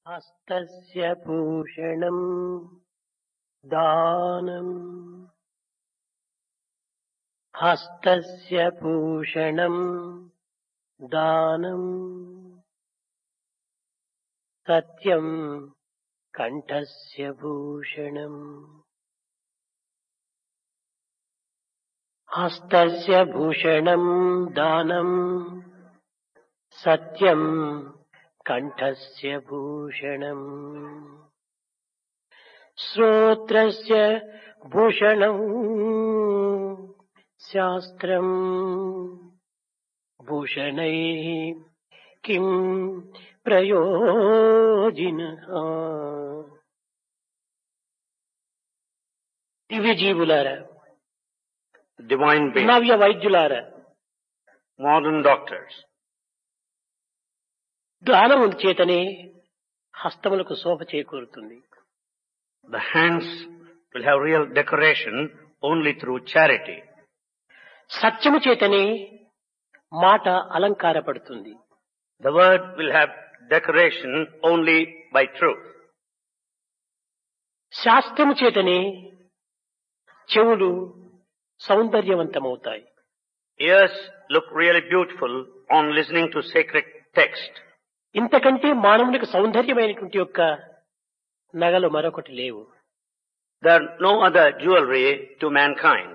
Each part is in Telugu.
हस्तस्य भूषणम् दानम् हस्तस्य भूषणम् दानम् सत्यम् कण्ठस्य भूषणम् हस्तस्य भूषणम् दानम् सत्यम् कण्ठस्य भूषणम् श्रोत्रस्य भूषणम् शास्त्रम् भूषणैः किम् ప్రయోజినః దివ్య జీవులారా divine beings, నవ్య వైద్యులారా modern doctors. దానము చేతనే హస్తములకు శోభ చేకూరుతుంది The hands will have real decoration only through charity. సత్యము చేతనే మాట అలంకారపడుతుంది The word will have decoration only by truth. శాస్త్రము చేతనే చెవులు సౌందర్యవంతమవుతాయి Ears look really beautiful on listening to sacred text. ఇంతకంటే మానవునికి సౌందర్యమైనటువంటి యొక్క నగలు మరొకటి లేవు There are no other jewelry to mankind.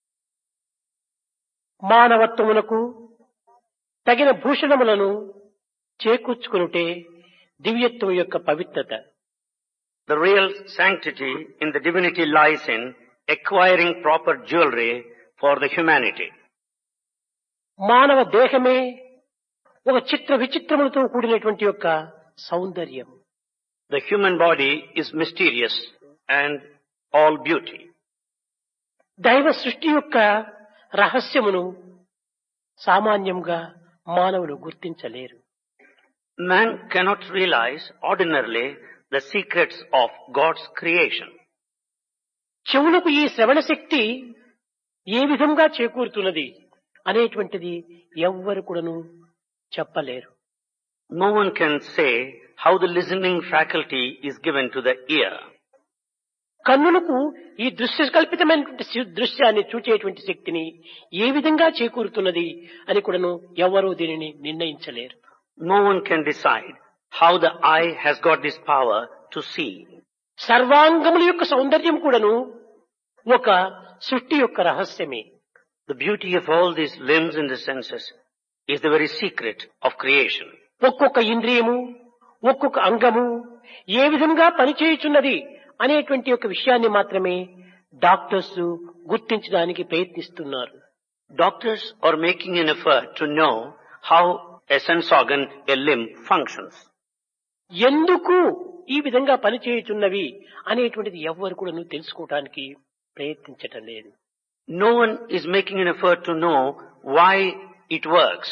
మానవత్వమునకు తగిన భూషణములను చేకూర్చుకునుటే దివ్యత్వం యొక్క పవిత్రత The real sanctity in the divinity lies in acquiring proper jewelry for the humanity. మానవ దేహమే ఒక చిత్ర విచిత్రములతో కూడినటువంటి యొక్క సౌందర్యం The human body is mysterious and all beauty. దైవ సృష్టి యొక్క రహస్యమును సామాన్యంగా మానవులు గుర్తించలేరు Man cannot realize ordinarily the secrets of God's creation. చెవులకు ఈ శ్రవణ శక్తి ఏ విధంగా చేకూరుతున్నది అనేటువంటిది ఎవ్వరు కూడాను చెప్పలేరు No one can say how the listening faculty is given to the ear. కన్నులకు ఈ దృశ్య కల్పితమైనటువంటి సి- దృశ్యాన్ని చూచేటువంటి శక్తిని ఏ విధంగా చేకూరుతున్నది అని కూడాను ఎవరూ దీనిని నిర్ణయించలేరు No one can decide how the eye has got this power to see. సర్వాంగముల యొక్క సౌందర్యం కూడాను ఒక సృష్టి యొక్క రహస్యమే The beauty of all these limbs and the senses is the very secret of creation. ఒక్కొక్క ఇంద్రియము ఒక్కొక్క అంగము ఏ విధంగా పనిచేయుచున్నది అనేటువంటి ఒక విషయాన్ని మాత్రమే డాక్టర్స్ గుర్తించడానికి ప్రయత్నిస్తున్నారు Doctors are making an effort to know how a sense organ, a limb functions. ఎందుకు ఈ విధంగా పనిచేయుచున్నవి అనేటువంటిది ఎవ్వరు కూడా తెలుసుకోవటానికి ప్రయత్నించటం లేదు No one is making an effort to know why it works.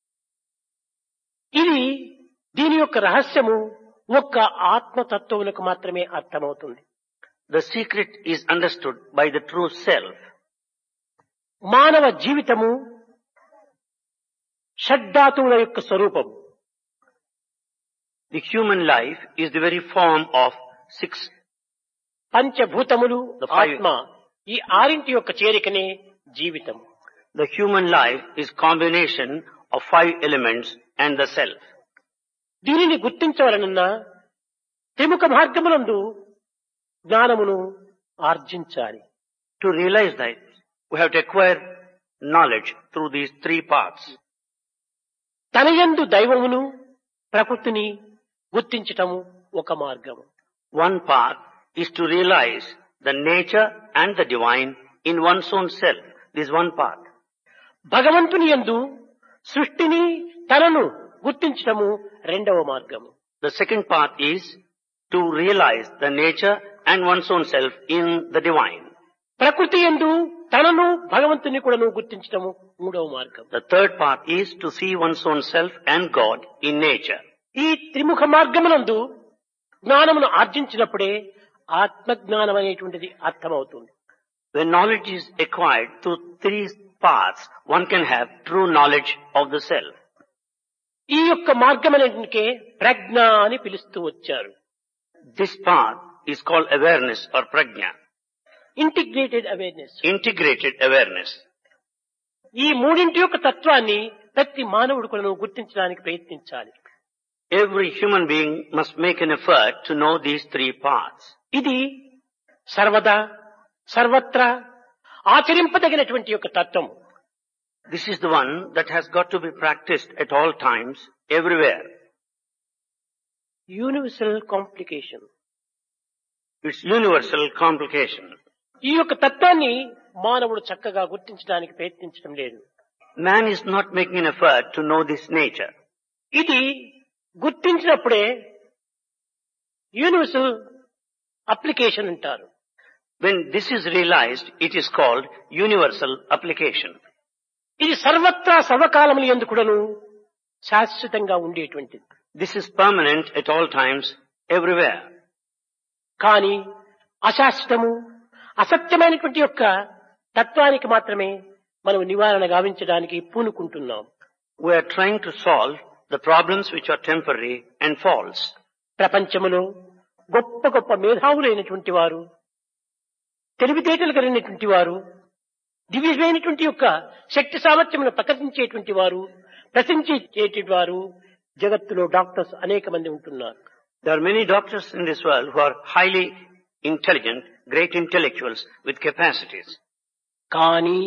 ఇది దీని యొక్క రహస్యము ఒక్క ఆత్మతత్వములకు మాత్రమే అర్థమవుతుంది The secret is understood by the true self. మానవ జీవితము షడ్ధాతువుల యొక్క స్వరూపం The human life is the very form of six. పంచభూతములు The five- ఆత్మ ఈ ఆరింటి యొక్క చేరికనే జీవితం The human life is combination of five elements and the self. దీనిని గుర్తించవలనన్నా త్రిముఖ మార్గములందు జ్ఞానమును ఆర్జించాలి To realize that, we have to acquire knowledge through these three paths. తనయందు దైవమును ప్రకృతిని గుర్తించటము ఒక మార్గము One path is to realize the nature and the divine in one's own self. This is one path. భగవంతుని యందు సృష్టిని తనను గుర్తించటము రెండవ మార్గము The second path is to realize the nature and one's own self in the divine. ప్రకృతి యందు తనను భగవంతుని కూడాను గుర్తించటము మూడవ మార్గం The third path is to see one's own self and God in nature. ఈ త్రిముఖ మార్గమునందు జ్ఞానమును ఆర్జించినప్పుడే ఆత్మజ్ఞానం అనేటువంటిది అర్థమవుతుంది When knowledge is acquired through three paths, one can have true knowledge of the self. ఈ యొక్క మార్గం అనేటికే ప్రజ్ఞ అని పిలుస్తూ వచ్చారు This path is called awareness or prajna, integrated awareness integrated awareness. ఈ మూడింటి యొక్క తత్వాన్ని ప్రతి మానవుడు కూడా గుర్తించడానికి ప్రయత్నించాలి Every human being must make an effort to know these three paths. ఇది సర్వదా సర్వత్రా ఆచరింపదగినటువంటి యొక్క తత్వం This is the one that has got to be practiced at all times, everywhere. Universal complication It's universal complication. ఈ యొక్క తత్వాన్ని మానవుడు చక్కగా గుర్తించడానికి ప్రయత్నించడం లేదు Man is not making an effort to know this nature. ఇది గుర్తించినప్పుడే యూనివర్సల్ అప్లికేషన్ అంటారు When this is realized, it is called universal application. ఇది సర్వత్రా సర్వకాలములు ఎందుకుడను శాశ్వతంగా ఉండేటువంటిది This is permanent at all times, everywhere. కానీ అశాశ్వతము అసత్యమైనటువంటి యొక్క తత్వానికి మాత్రమే మనం నివారణ గావించడానికి పూనుకుంటున్నాం We are trying to solve the problems which are temporary and false. ప్రపంచములో గొప్ప గొప్ప మేధావులైనటువంటి వారు తెలివితేటలు కలిగినటువంటి వారు దివ్యమైనటువంటి యొక్క శక్తి సామర్థ్యమును ప్రకటించేటువంటి వారు ప్రశంసించేటువంటి వారు జగత్తులో డాక్టర్స్ అనేక మంది ఉంటున్నారు There are many doctors in this world who are highly intelligent, great intellectuals with capacities. కానీ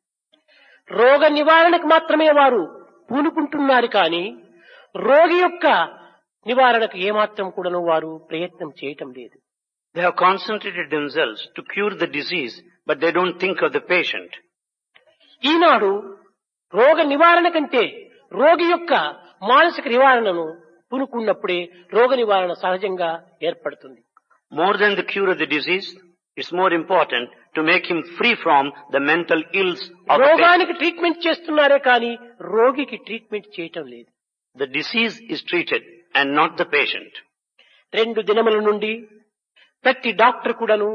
రోగ నివారణకు మాత్రమే వారు పూనుకుంటున్నారు కానీ రోగి యొక్క నివారణకు ఏమాత్రం కూడాను వారు ప్రయత్నం చేయటం లేదు They have concentrated themselves to cure the disease, but they don't think of the patient. ఈనాడు రోగ నివారణ కంటే రోగి యొక్క మానసిక నివారణను పూనుకున్నప్పుడే రోగ నివారణ సహజంగా ఏర్పడుతుంది More than the cure of the disease, it's more important to make him free from the mental ills of the patient. రోగానికి ట్రీట్మెంట్ చేస్తున్నారే కానీ రోగికి ట్రీట్మెంట్ చేయటం లేదు The disease is treated and not the patient. రెండు దినముల నుండి ప్రతి డాక్టర్ కూడాను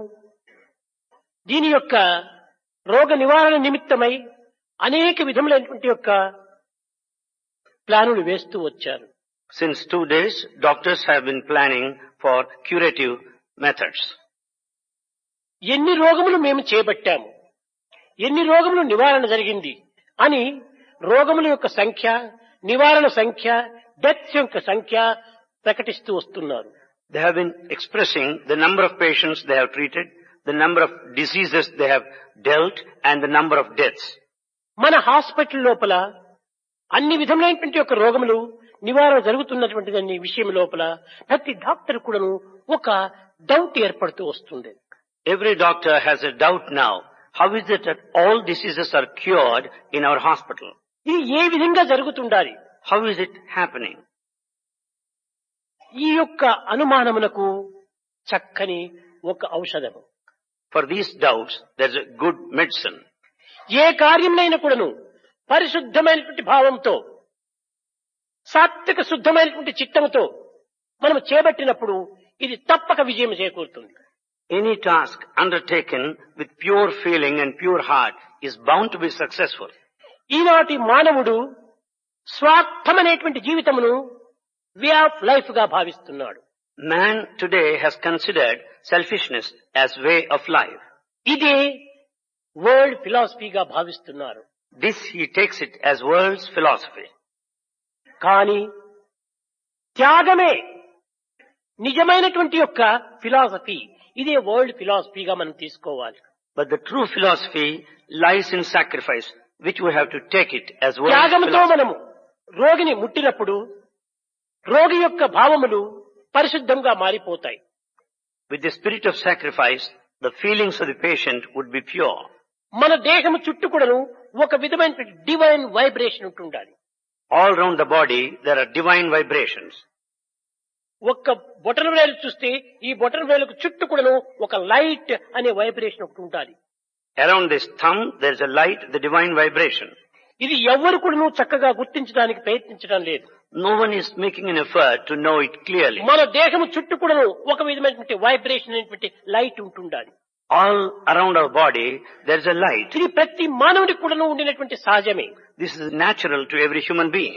దీని యొక్క రోగ నివారణ నిమిత్తమై అనేక విధములైనటువంటి యొక్క ప్లానులు వేస్తూ వచ్చారు Since two days, doctors have been planning for curative methods. ఎన్ని రోగములు మేము చేపట్టాము ఎన్ని రోగములు నివారణ జరిగింది అని రోగముల యొక్క సంఖ్య నివారణ సంఖ్య డెత్స్ యొక్క సంఖ్య ప్రకటిస్తూ వస్తున్నారు They have been expressing the number of patients they have treated, the number of diseases they have dealt, and the number of deaths. మన హాస్పిటల్ లోపల అన్ని విధములైనటువంటి యొక్క రోగములు నివారణ జరుగుతున్నటువంటి దాని విషయం లోపల ప్రతి డాక్టర్ కూడాను ఒక డౌట్ ఏర్పడుతూ వస్తుంది Every doctor has a doubt now. How is it that all diseases are cured in our hospital? ఇది ఏ విధంగా జరుగుతుండాలి How is it happening? ఈ యొక్క అనుమానమునకు చక్కని ఒక ఔషధము For these doubts, there's a good medicine. ఏ కార్యమునైనా కూడాను పరిశుద్ధమైనటువంటి భావంతో సాత్విక శుద్ధమైనటువంటి చిత్తముతో మనం చేపట్టినప్పుడు ఇది తప్పక విజయం చేకూరుతుంది Any task undertaken with pure feeling and pure heart is bound to be successful. ఈనాటి మానవుడు స్వార్థమనేటువంటి జీవితమును వే ఆఫ్ లైఫ్ గా భావిస్తున్నాడు Man today has considered selfishness as way of life. ఇదే వరల్డ్ ఫిలాసఫీగా భావిస్తున్నారు This he takes it as world's philosophy. కానీ త్యాగమే నిజమైనటువంటి యొక్క ఫిలాసఫీ ఇదే వరల్డ్ ఫిలాసఫీగా మనం తీసుకోవాలి But the true philosophy lies in sacrifice, which we have to take it as world's త్యాగంతో philosophy. మనము రోగిని ముట్టినప్పుడు రోగి యొక్క భావములు పరిశుద్ధంగా మారిపోతాయి With the spirit of sacrifice, the feelings of the patient would be pure. మన దేహము చుట్టూ కూడాను ఒక విధమైన డివైన్ వైబ్రేషన్ ఉంటుండాలి All round the body, there are divine vibrations. ఒక్క బొటన వేలు చూస్తే ఈ బొటన వేలుకు చుట్టూ కూడాను ఒక లైట్ అనే వైబ్రేషన్ ఒకటి ఉండాలి Around this thumb, there is a light, the divine vibration. ఇది ఎవ్వరు కూడాను చక్కగా గుర్తించడానికి ప్రయత్నించడం లేదు No one is making an effort to know it clearly. మన దేహము చుట్టూ కూడాను ఒక విధమైనటువంటి వైబ్రేషన్ అనేటువంటి లైట్ ఉంటుండాలి All around our body, there is a light. ఇది ప్రతి మానవుడికి కూడాను ఉండినటువంటి సహజమే This is natural to every human being.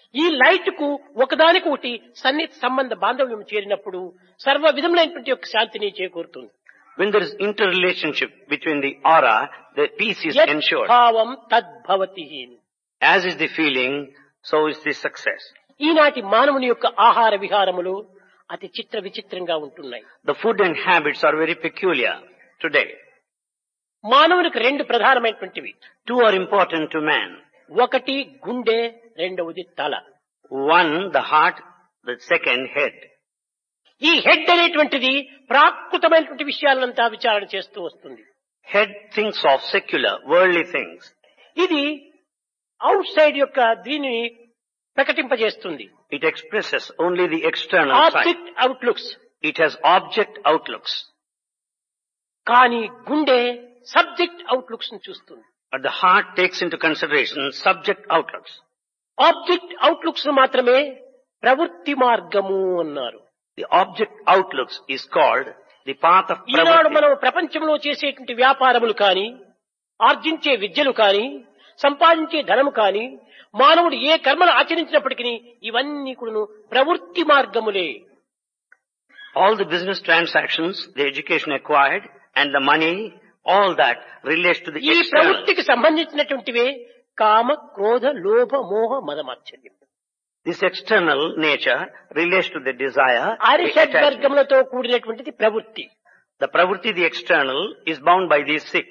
ఈ లైట్ కు ఒకదానికి ఒకటి సన్నిహిత సంబంధ బాంధవ్యం చేరినప్పుడు సర్వ విధములైనటువంటి యొక్క శాంతిని చేకూరుతుంది When there is interrelationship between the aura, the peace is యత్ ensured. భావం తద్భవతి As is the feeling, so is the success. ఈనాటి మానవుని యొక్క ఆహార విహారములు అతి చిత్ర విచిత్రంగా ఉంటున్నాయి The food and habits are very peculiar today. మానవునికి రెండు ప్రధానమైనటువంటివి Two are important to man. ఒకటి గుండె రెండవది తల One, the heart, the second, head. ఈ హెడ్ అనేటువంటిది ప్రాకృతమైనటువంటి విషయాలంతా విచారణ చేస్తూ వస్తుంది Head thinks of secular, worldly things. ఇది అవుట్ సైడ్ యొక్క దీనిని ప్రకటింపజేస్తుంది It expresses only the external side. Object outlooks It has object outlooks. కానీ గుండె సబ్జెక్ట్ అవుట్లుక్స్ ను చూస్తుంది But the heart takes into consideration subject outlooks. Object outlooks మాత్రమే ప్రవృత్తి మార్గము అన్నారు The object outlooks is called the path of Eenadu pravritti. మనం ప్రపంచంలో చేసేటువంటి వ్యాపారములు కాని ఆర్జించే విద్యలు కాని సంపాదించే ధనము కాని మానవుడు ఏ కర్మలు ఆచరించినప్పటికీ ఇవన్నీ కూడా ప్రవృత్తి మార్గములే All the business transactions, the education acquired, and the money, all that relates to the ఈ external. ప్రవృత్తికి సంబంధించినటువంటివే కామ క్రోధ లోభ మోహ మదమాశ్చర్యం This external nature relates to the desire, the అరిషడ్ attachment. వర్గములతో కూడినటువంటిది ప్రవృత్తి The pravritti, the external, is bound by these six.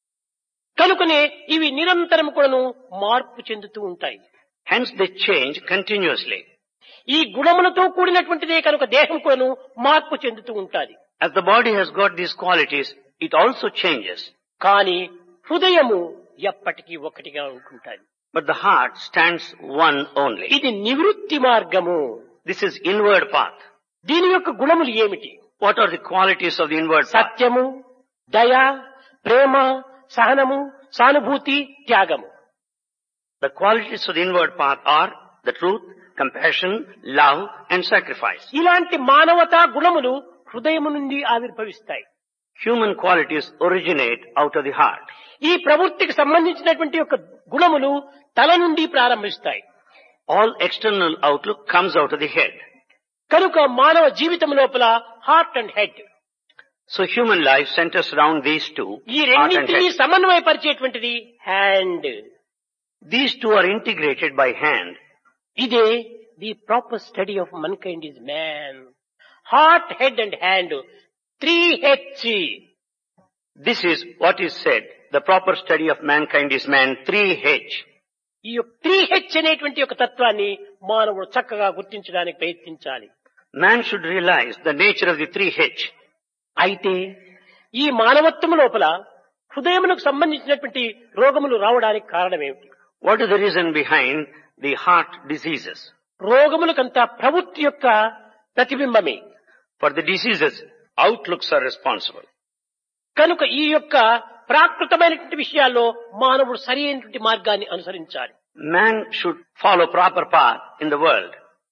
కనుకనే ఇవి నిరంతరం కూడాను మార్పు చెందుతూ ఉంటాయి Hence they change continuously. ఈ గుణములతో కూడినటువంటిదే కనుక దేహం కూడాను మార్పు చెందుతూ ఉంటాది As the body has got these qualities, it also changes. కానీ హృదయము ఎప్పటికీ ఒకటిగా ఉంటుంటాది But the heart stands one only. ఇది నివృత్తి మార్గము This is inward path. దీని యొక్క గుణములు ఏమిటి What are the qualities of the inward path? సత్యము దయ ప్రేమ సహనము సానుభూతి త్యాగము The qualities of the inward path are the truth, compassion, love, and sacrifice. ఇలాంటి మానవతా గుణములు హృదయము నుండి ఆవిర్భవిస్తాయి Human qualities originate out of the heart. ఈ ప్రవృత్తికి సంబంధించినటువంటి యొక్క గుణములు తల నుండి ప్రారంభిస్తాయి All external outlook comes out of the head. కనుక మానవ జీవితం లోపల heart and head So human life centers around these two, ఈ heart and రెండింటినీ head. సమన్వయపరిచేటువంటిది hand These two are integrated by hand. ఇదే the proper study of mankind is man heart head and hand three H This is what is said. The proper study of mankind is man 3H. ఈ యొక్క త్రీ హెచ్ అనేటువంటి ఒక తత్వాన్ని మానవుడు చక్కగా గుర్తించడానికి ప్రయత్నించాలి Man should realize the nature of the 3H. అయితే ఈ మానవత్వం లోపల హృదయమునకు సంబంధించినటువంటి రోగములు రావడానికి కారణమేమిటి What is the reason behind the heart diseases? రోగములకంతా ప్రవృత్తి యొక్క ప్రతిబింబమే For the diseases, outlooks are responsible. కనుక ఈ యొక్క ప్రాకృతమైనటువంటి విషయాల్లో మానవుడు సరి అయినటువంటి మార్గాన్ని అనుసరించాలి Man should follow proper path in the world.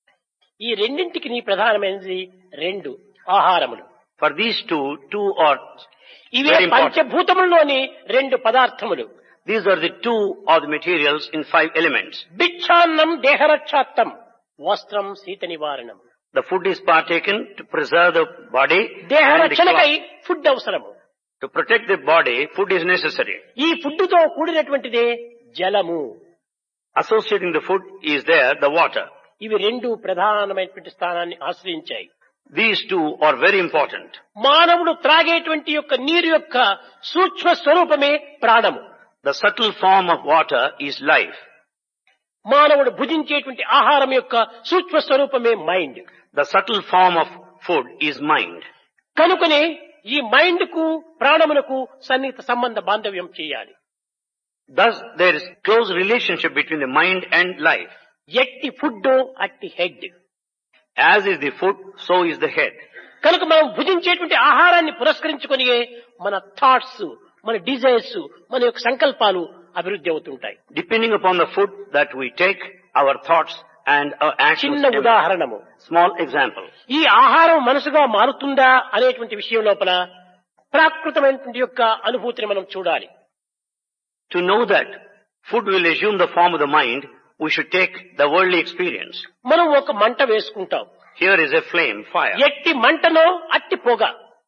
ఈ రెండింటికి నీ ప్రధానమైనది రెండు ఆహారములు For these two, two are ఇవే very important. పంచభూతముల్లోని రెండు పదార్థములు These are the two of the materials in five elements. భిక్షాన్నం దేహరక్షాత్తం వస్త్రం శీత నివారణం The food is partaken to preserve the body దేహ and the రక్షణకై cloth. ఫుడ్ అవసరము To protect the body, food is necessary. ఈ ఫుడ్తో కూడినటువంటిదే జలము Associating the food is there, the water. ఇవి రెండు ప్రధానమైనటువంటి స్థానాన్ని ఆశ్రయించాయి These two are very important. మానవుడు త్రాగేటువంటి యొక్క నీరు యొక్క సూక్ష్మ స్వరూపమే ప్రాణము The subtle form of water is life. మానవుడు భుజించేటువంటి ఆహారం యొక్క సూక్ష్మ స్వరూపమే mind The subtle form of food is mind. కనుకనే ఈ మైండ్ కు ప్రాణమునకు సన్నిహిత సంబంధ బాంధవ్యం చేయాలి Thus, there is close relationship between the mind and life. ఎట్టి ఫుడ్ అట్టి head As is the food, so is the head. కనుక మనం భుజించేటువంటి ఆహారాన్ని పురస్కరించుకొని మన థాట్స్ మన డిజైర్స్ మన యొక్క సంకల్పాలు అభివృద్ధి అవుతుంటాయి Depending upon the food that we take, our thoughts and our actions. చిన్న develop. ఉదాహరణము Small example. ఈ ఆహారం మనసుగా మారుతుందా అనేటువంటి విషయం లోపల ప్రాకృతమైనటువంటి యొక్క అనుభూతిని మనం చూడాలి To know that food will assume the form of the mind, we should take the worldly experience. మనం ఒక మంట వేసుకుంటాం Here is a flame, fire. ఎట్టి మంటనో అట్టి పొగ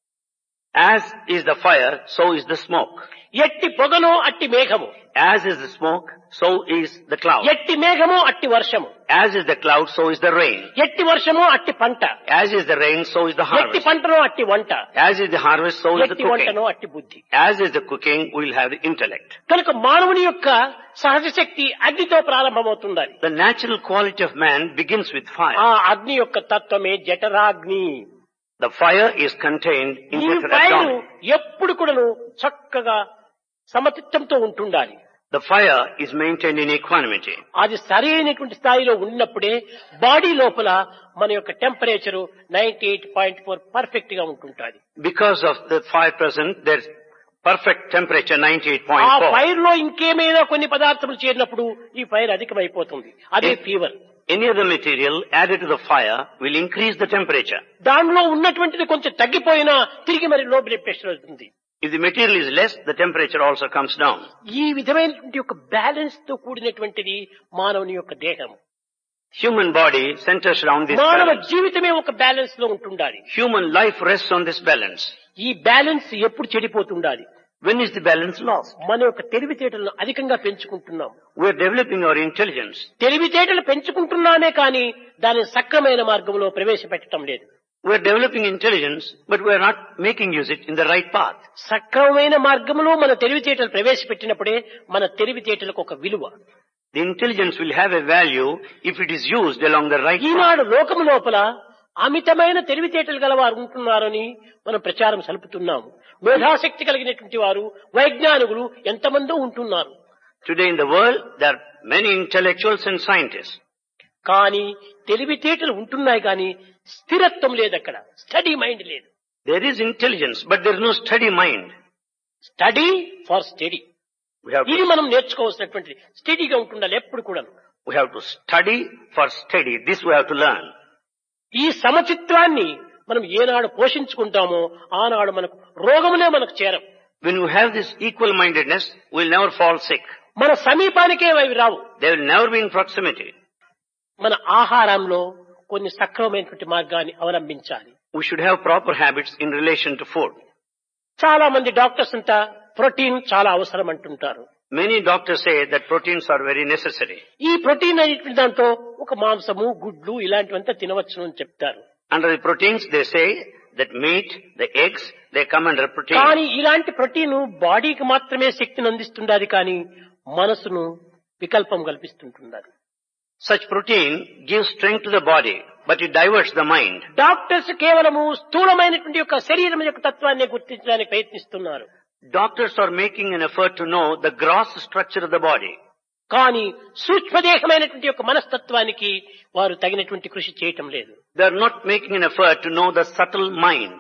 As is the fire, so is the smoke. ఎట్టి పొగనో అట్టి మేఘము As is the smoke, so is the cloud. ఎట్టి మేఘము అట్టి వర్షము As is the cloud, so is the rain. ఎట్టి వర్షము అట్టి పంట As is the rain, so is the ఎట్టి harvest. పంటనో అట్టి వంట As is the harvest, so is the ఎట్టి cooking. వంటనో అట్టి బుద్ధి As is the cooking, we'll have the intellect. కనుక మానవుని యొక్క సహజ శక్తి అగ్నితో ప్రారంభమవుతుండాలి The natural quality of man begins with fire. ఆ అగ్ని యొక్క తత్వమే జఠరాగ్ని The fire is contained in ఈ ఫైర్ Tetragrammaton. ఎప్పుడు కూడాను చక్కగా సమచిత్తంతో ఉంటుండాలి The fire is maintained in equanimity. అది సరైనటువంటి స్థాయిలో ఉన్నప్పుడే బాడీ లోపల మన యొక్క temperature ninety eight point four perfect గా ఉంటుంటుంది Because of the fire present, there's perfect temperature ఆ 98.4. ఫైర్ లో ఇంకేమైనా కొన్ని పదార్థములు చేరినప్పుడు ఈ ఫైర్ అధికమైపోతుంది అదే ఏ- fever Any other material added to the fire will increase the temperature. దానిలో ఉన్నటువంటిది కొంచెం తగ్గిపోయినా తిరిగి మరి లో బ్లడ్ ప్రెషర్ అవుతుంది If the material is less, the temperature also comes down. ఈ విధమైనటువంటి యొక్క బ్యాలెన్స్ తో కూడినటువంటిది మానవుని యొక్క దేహం Human body centers around this మానవ balance. జీవితమే ఒక బ్యాలెన్స్ లో ఉంటుండాలి Human life rests on this balance. ఈ బ్యాలెన్స్ ఎప్పుడు చెడిపోతుండాలి When is the balance lost? మన యొక్క తెలివితేటలను అధికంగా పెంచుకుంటున్నాం We're developing our intelligence. తెలివితేటలు పెంచుకుంటున్నామే కానీ దానిని సక్రమైన మార్గంలో ప్రవేశపెట్టడం లేదు We're developing intelligence, but we're not making use it in the right path. సక్రమమైన మార్గంలో మన తెలివితేటలు ప్రవేశపెట్టినప్పుడే మన తెలివితేటలకు ఒక విలువ The intelligence will have a value if it is used along the right path. ఈనాడు లోకము లోపల అమితమైన తెలివితేటలు గలవారు ఉంటున్నారని మనం ప్రచారం సలుపుతున్నాము మేధాశక్తి కలిగినటువంటి వారు వైజ్ఞానికులు ఎంతమందో ఉంటున్నారు Today in the world, there are many intellectuals and scientists. కానీ తెలివితేటలు ఉంటున్నాయి కానీ స్థిరత్వం లేదు అక్కడ స్టడీ మైండ్ లేదు There is intelligence, but there is no steady mind. Study for study We have ఇది to, మనం నేర్చుకోవాల్సినటువంటి స్టడీగా ఉంటుండాలి ఎప్పుడు కూడా we have to study for steady. This we have to learn. ఈ సమచిత్వాన్ని మనం ఏనాడు పోషించుకుంటామో ఆనాడు మనకు రోగములే మనకు చేరం When you have this equal mindedness, we'll never fall sick. మన సమీపానికే అవి రావు They will never be in proximity. మన ఆహారంలో కొన్ని సక్రమమైనటువంటి మార్గాన్ని అవలంబించాలి We should have proper habits in relation to food. చాలా మంది డాక్టర్స్ అంతా ప్రోటీన్ చాలా అవసరం అంటుంటారు Many doctors say that proteins are very necessary. ఈ ప్రోటీన్ అనేటువంటి దాంట్లో ఒక మాంసము గుడ్లు ఇలాంటివంతా తినవచ్చును అని చెప్తారు Under the proteins, they say that meat, the eggs, they come under protein. కానీ ఇలాంటి ప్రోటీన్ బాడీకి మాత్రమే శక్తిని అందిస్తుండాలి కానీ మనసును వికల్పం కల్పిస్తుంటున్నది Such protein gives strength to the body, but it diverts the mind. Doctors కేవలము స్థూలమైనటువంటి యొక్క శరీరం యొక్క తత్వాన్ని గుర్తించడానికి ప్రయత్నిస్తున్నారు Doctors are making an effort to know the gross structure of the body. కానీ సూక్ష్మదేహమైనటువంటి యొక్క మనస్తత్వానికి వారు తగినటువంటి కృషి చేయటం లేదు They are not making an effort to know the subtle mind.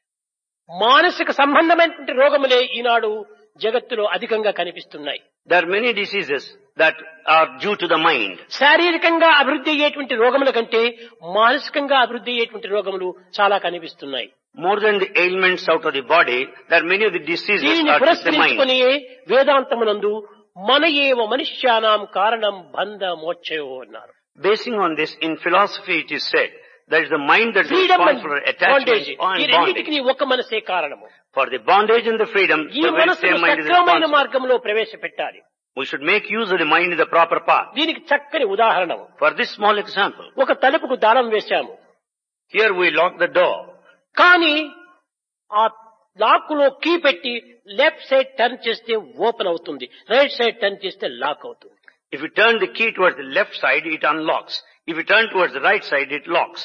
మానసిక సంబంధమైనటువంటి రోగములే ఈనాడు జగత్తులో అధికంగా కనిపిస్తున్నాయి There are many diseases that are due to the mind. శారీరకంగా అభివృద్ధి అయ్యేటువంటి రోగముల కంటే మానసికంగా అభివృద్ధి అయ్యేటువంటి రోగములు చాలా కనిపిస్తున్నాయి More than the ailments out of the body, there are many of the diseases దీనిని are to the mind. పురస్కరించుకుని వేదాంతమునందు మన ఏవ మనుష్యానాం కారణం బంధ మోక్షయో అన్నారు Basing on this, in philosophy it is said, that is the mind that is freedom responsible for attachment ఈ and bondage. రెండింటికి ఒక్క మనసే కారణము For the bondage and the freedom, ఈ the very మనసును same mind is సక్రమమైన responsible. మార్గంలో ప్రవేశపెట్టాలి We should make use of the mind in the proper path. దీనికి చక్కని ఉదాహరణ For this small example, ఒక తలుపుకు దారం వేశాము here we lock the door. కానీ ఆ లాక్ లో కీ పెట్టి లెఫ్ట్ సైడ్ టర్న్ చేస్తే ఓపెన్ అవుతుంది రైట్ సైడ్ టర్న్ చేస్తే లాక్ అవుతుంది If you turn the key towards the left side, it unlocks. If you turn towards the right side, it locks.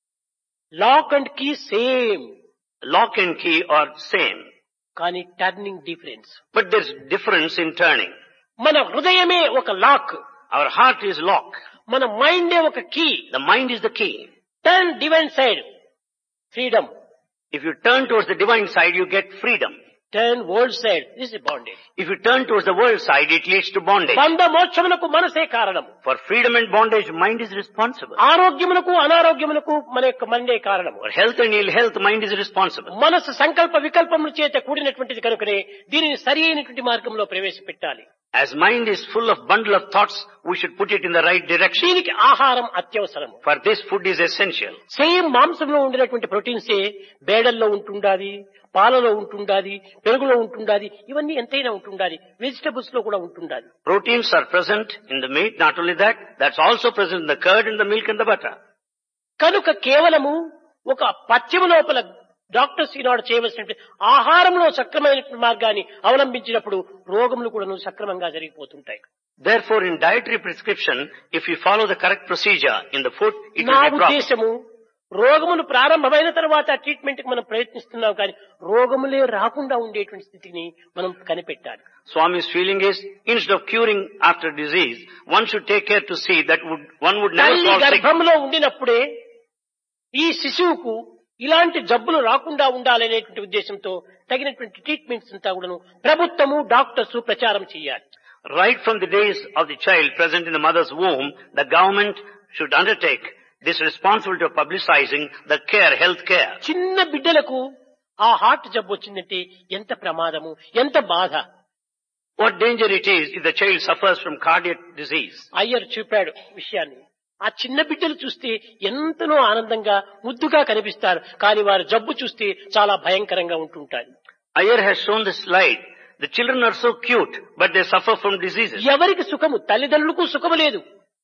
Lock and key same Lock and key are same. కానీ turning difference But there's difference in turning. మన హృదయమే ఒక lock Our heart is lock. మన మైండే ఒక key The mind is the key. Turn divine side freedom If you turn towards the divine side, you get freedom. turn world side. This is bondage. If you turn towards the world side, it leads to bondage. బంధ మోక్షమునకు మనసే కారణం For freedom and bondage, mind is responsible. ఆరోగ్యమునకు అనారోగ్యమునకు మన యొక్క మండే కారణము For health and ill health, mind is responsible. మనసు సంకల్ప వికల్పముల చేత కూడినటువంటిది కనుకనే దీనిని సరి అయినటువంటి మార్గంలో ప్రవేశపెట్టాలి As mind is full of bundle of thoughts, we should put it in the right direction. దీనికి ఆహారం అత్యవసరము For this, food is essential. Same మాంసంలో ఉండినటువంటి ప్రోటీన్సే బేడల్లో ఉంటుండాది పాలలో ఉంటుండాది పెరుగులో ఉంటుండాది ఇవన్నీ ఎంతైనా ఉంటుండాలి వెజిటబుల్స్ లో కూడా ఉంటుండాలి Proteins are present in the meat. Not only that, that's also present in the curd and the milk and the butter. కనుక కేవలము ఒక పథ్యము లోపల డాక్టర్స్ ఈనాడు చేయవలసిన ఆహారంలో సక్రమైన మార్గాన్ని అవలంబించినప్పుడు రోగములు కూడా సక్రమంగా జరిగిపోతుంటాయి Therefore, in dietary prescription, if you follow the correct procedure in the food, it నా will be proper. ఉద్దేశము రోగములు ప్రారంభమైన తర్వాత ట్రీట్మెంట్ కి మనం ప్రయత్నిస్తున్నాం కానీ రోగములే రాకుండా ఉండేటువంటి స్థితిని మనం కనిపెట్టాలి Swami's feeling is, instead of curing after disease, one should take care to see that would, one would never తల్లి fall sick. గర్భంలో ఉండినప్పుడే ఈ శిశువుకు ఇలాంటి జబ్బులు రాకుండా ఉండాలనేటువంటి ఉద్దేశంతో తగినటువంటి ట్రీట్మెంట్స్ అంతా కూడాను ప్రభుత్వము డాక్టర్స్ ప్రచారం చేయాలి Right from the days of the child present in the mother's womb, the government should undertake this responsibility of publicizing the care, health care. చిన్న బిడ్డలకు ఆ హార్ట్ జబ్బు వచ్చిందంటే ఎంత ప్రమాదము ఎంత బాధ What danger it is if the child suffers from cardiac disease. Iyer చూపాడు విషయాన్ని ఆ చిన్న బిడ్డలు చూస్తే ఎంతనో ఆనందంగా ముద్దుగా కనిపిస్తారు కానీ వారి జబ్బు చూస్తే చాలా భయంకరంగా ఉంటుంటారు Ayer has shown the slide. The children are so cute, but they suffer from diseases. ఎవరికి సుఖము తల్లిదండ్రులకు సుఖము లేదు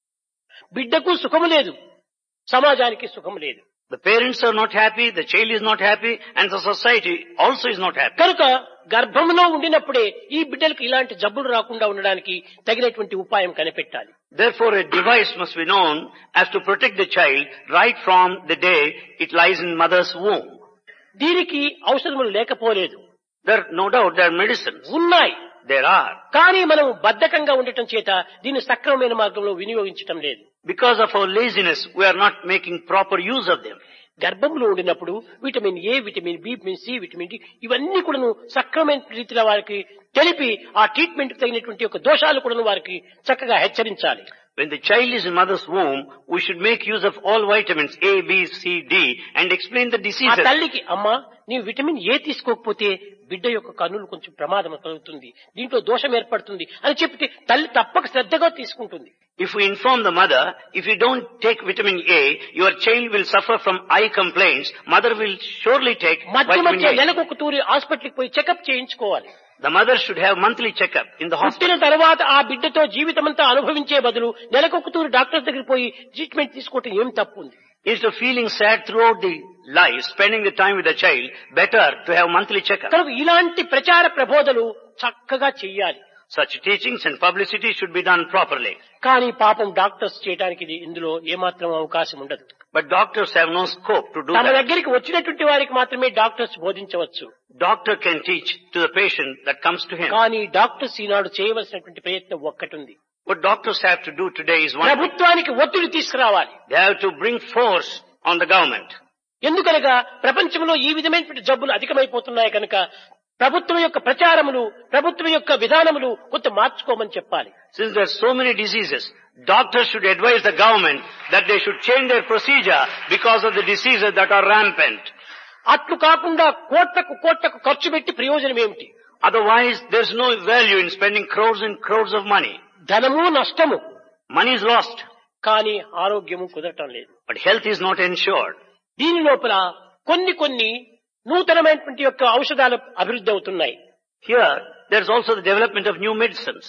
బిడ్డకు సుఖము లేదు సమాజానికి సుఖము లేదు The parents are not happy, the child is not happy, and the society also is not happy. కనుక గర్భంలో ఉండినప్పుడే ఈ బిడ్డలకు ఇలాంటి జబ్బులు రాకుండా ఉండడానికి తగినటువంటి ఉపాయం కనిపెట్టాలి Therefore, a device must be known as to protect the child right from the day it lies in mother's womb. దీనికి ఔషధములు లేకపోలేదు There, no doubt, there are medicines. ఉన్నాయి There are. కానీ మనం బద్ధకంగా ఉండటం చేత దీన్ని సక్రమమైన మార్గంలో వినియోగించటం లేదు Because of our laziness, we are not making proper use of them. గర్భంలో ఉండినప్పుడు vitamin A vitamin B vitamin C vitamin D ఇవన్నీ కూడాను సక్రమైన రీతిలో వారికి తెలిపి ఆ ట్రీట్మెంట్ తగినటువంటి ఒక దోషాలు కూడాను వారికి చక్కగా హెచ్చరించాలి When the child is in mother's womb, we should make use of all vitamins A, B, C, D and explain the ఆ diseases. తల్లికి అమ్మా నీవు విటమిన్ ఏ తీసుకోకపోతే బిడ్డ యొక్క కన్నులు కొంచెం ప్రమాదం కలుగుతుంది దీంట్లో దోషం ఏర్పడుతుంది అని చెప్తే తల్లి తప్పక శ్రద్ధగా తీసుకుంటుంది If we inform the mother, if you don't take vitamin A, your child will suffer from eye complaints. Mother will surely take మధ్య vitamin మధ్య A. నెలకు ఒక తూరి హాస్పిటల్కి పోయి చెకప్ చేయించుకోవాలి The mother should have monthly checkup in the hospital. పుట్టిన తర్వాత ఆ బిడ్డతో జీవితమంతా అనుభవించే బదులు నెలకొక తూరి డాక్టర్ దగ్గరికి పోయి ట్రీట్మెంట్ తీసుకోవటం ఏం తప్పు ఉంది Instead of feeling sad throughout the life, spending the time with the child, better to have monthly checkup. కనుక ఇలాంటి ప్రచార ప్రబోధలు చక్కగా చెయ్యాలి Such teachings and publicity should be done properly. కానీ పాపం డాక్టర్స్ చేయడానికి ఇది ఇందులో ఏమాత్రం అవకాశం ఉండదు But doctors have no scope to do తమ that. దగ్గరికి వచ్చినటువంటి వారికి మాత్రమే డాక్టర్స్ బోధించవచ్చు Doctor can teach to the patient that comes to him. కానీ డాక్టర్స్ ఈనాడు చేయవలసినటువంటి ప్రయత్నం ఒక్కటి ఉంది What doctors have to do today is one thing. ప్రభుత్వానికి ఒత్తిడి తీసుకురావాలి They have to bring force on the government. ఎందుకనగా ప్రపంచంలో ఈ విధమైనటువంటి జబ్బులు అధికమైపోతున్నాయి కనుక ప్రభుత్వం యొక్క ప్రచారములు ప్రభుత్వం యొక్క విధానములు కొంత మార్చుకోమని చెప్పాలి Since there are so many diseases, doctors should advise the government that they should change their procedure because of the diseases that are rampant. అట్లు కాకుండా కోట్లకు కోట్లకు ఖర్చు పెట్టి ప్రయోజనం ఏమిటి Otherwise, there's no value in spending crores and crores of money. ధనము నష్టము Money is lost, కానీ ఆరోగ్యము కుదరటం లేదు but health is not ensured. దీని లోపల కొన్ని కొన్ని నూతనమైనటువంటి యొక్క ఔషధాలు అభివృద్ధి అవుతున్నాయి Here, there's also the development of new medicines.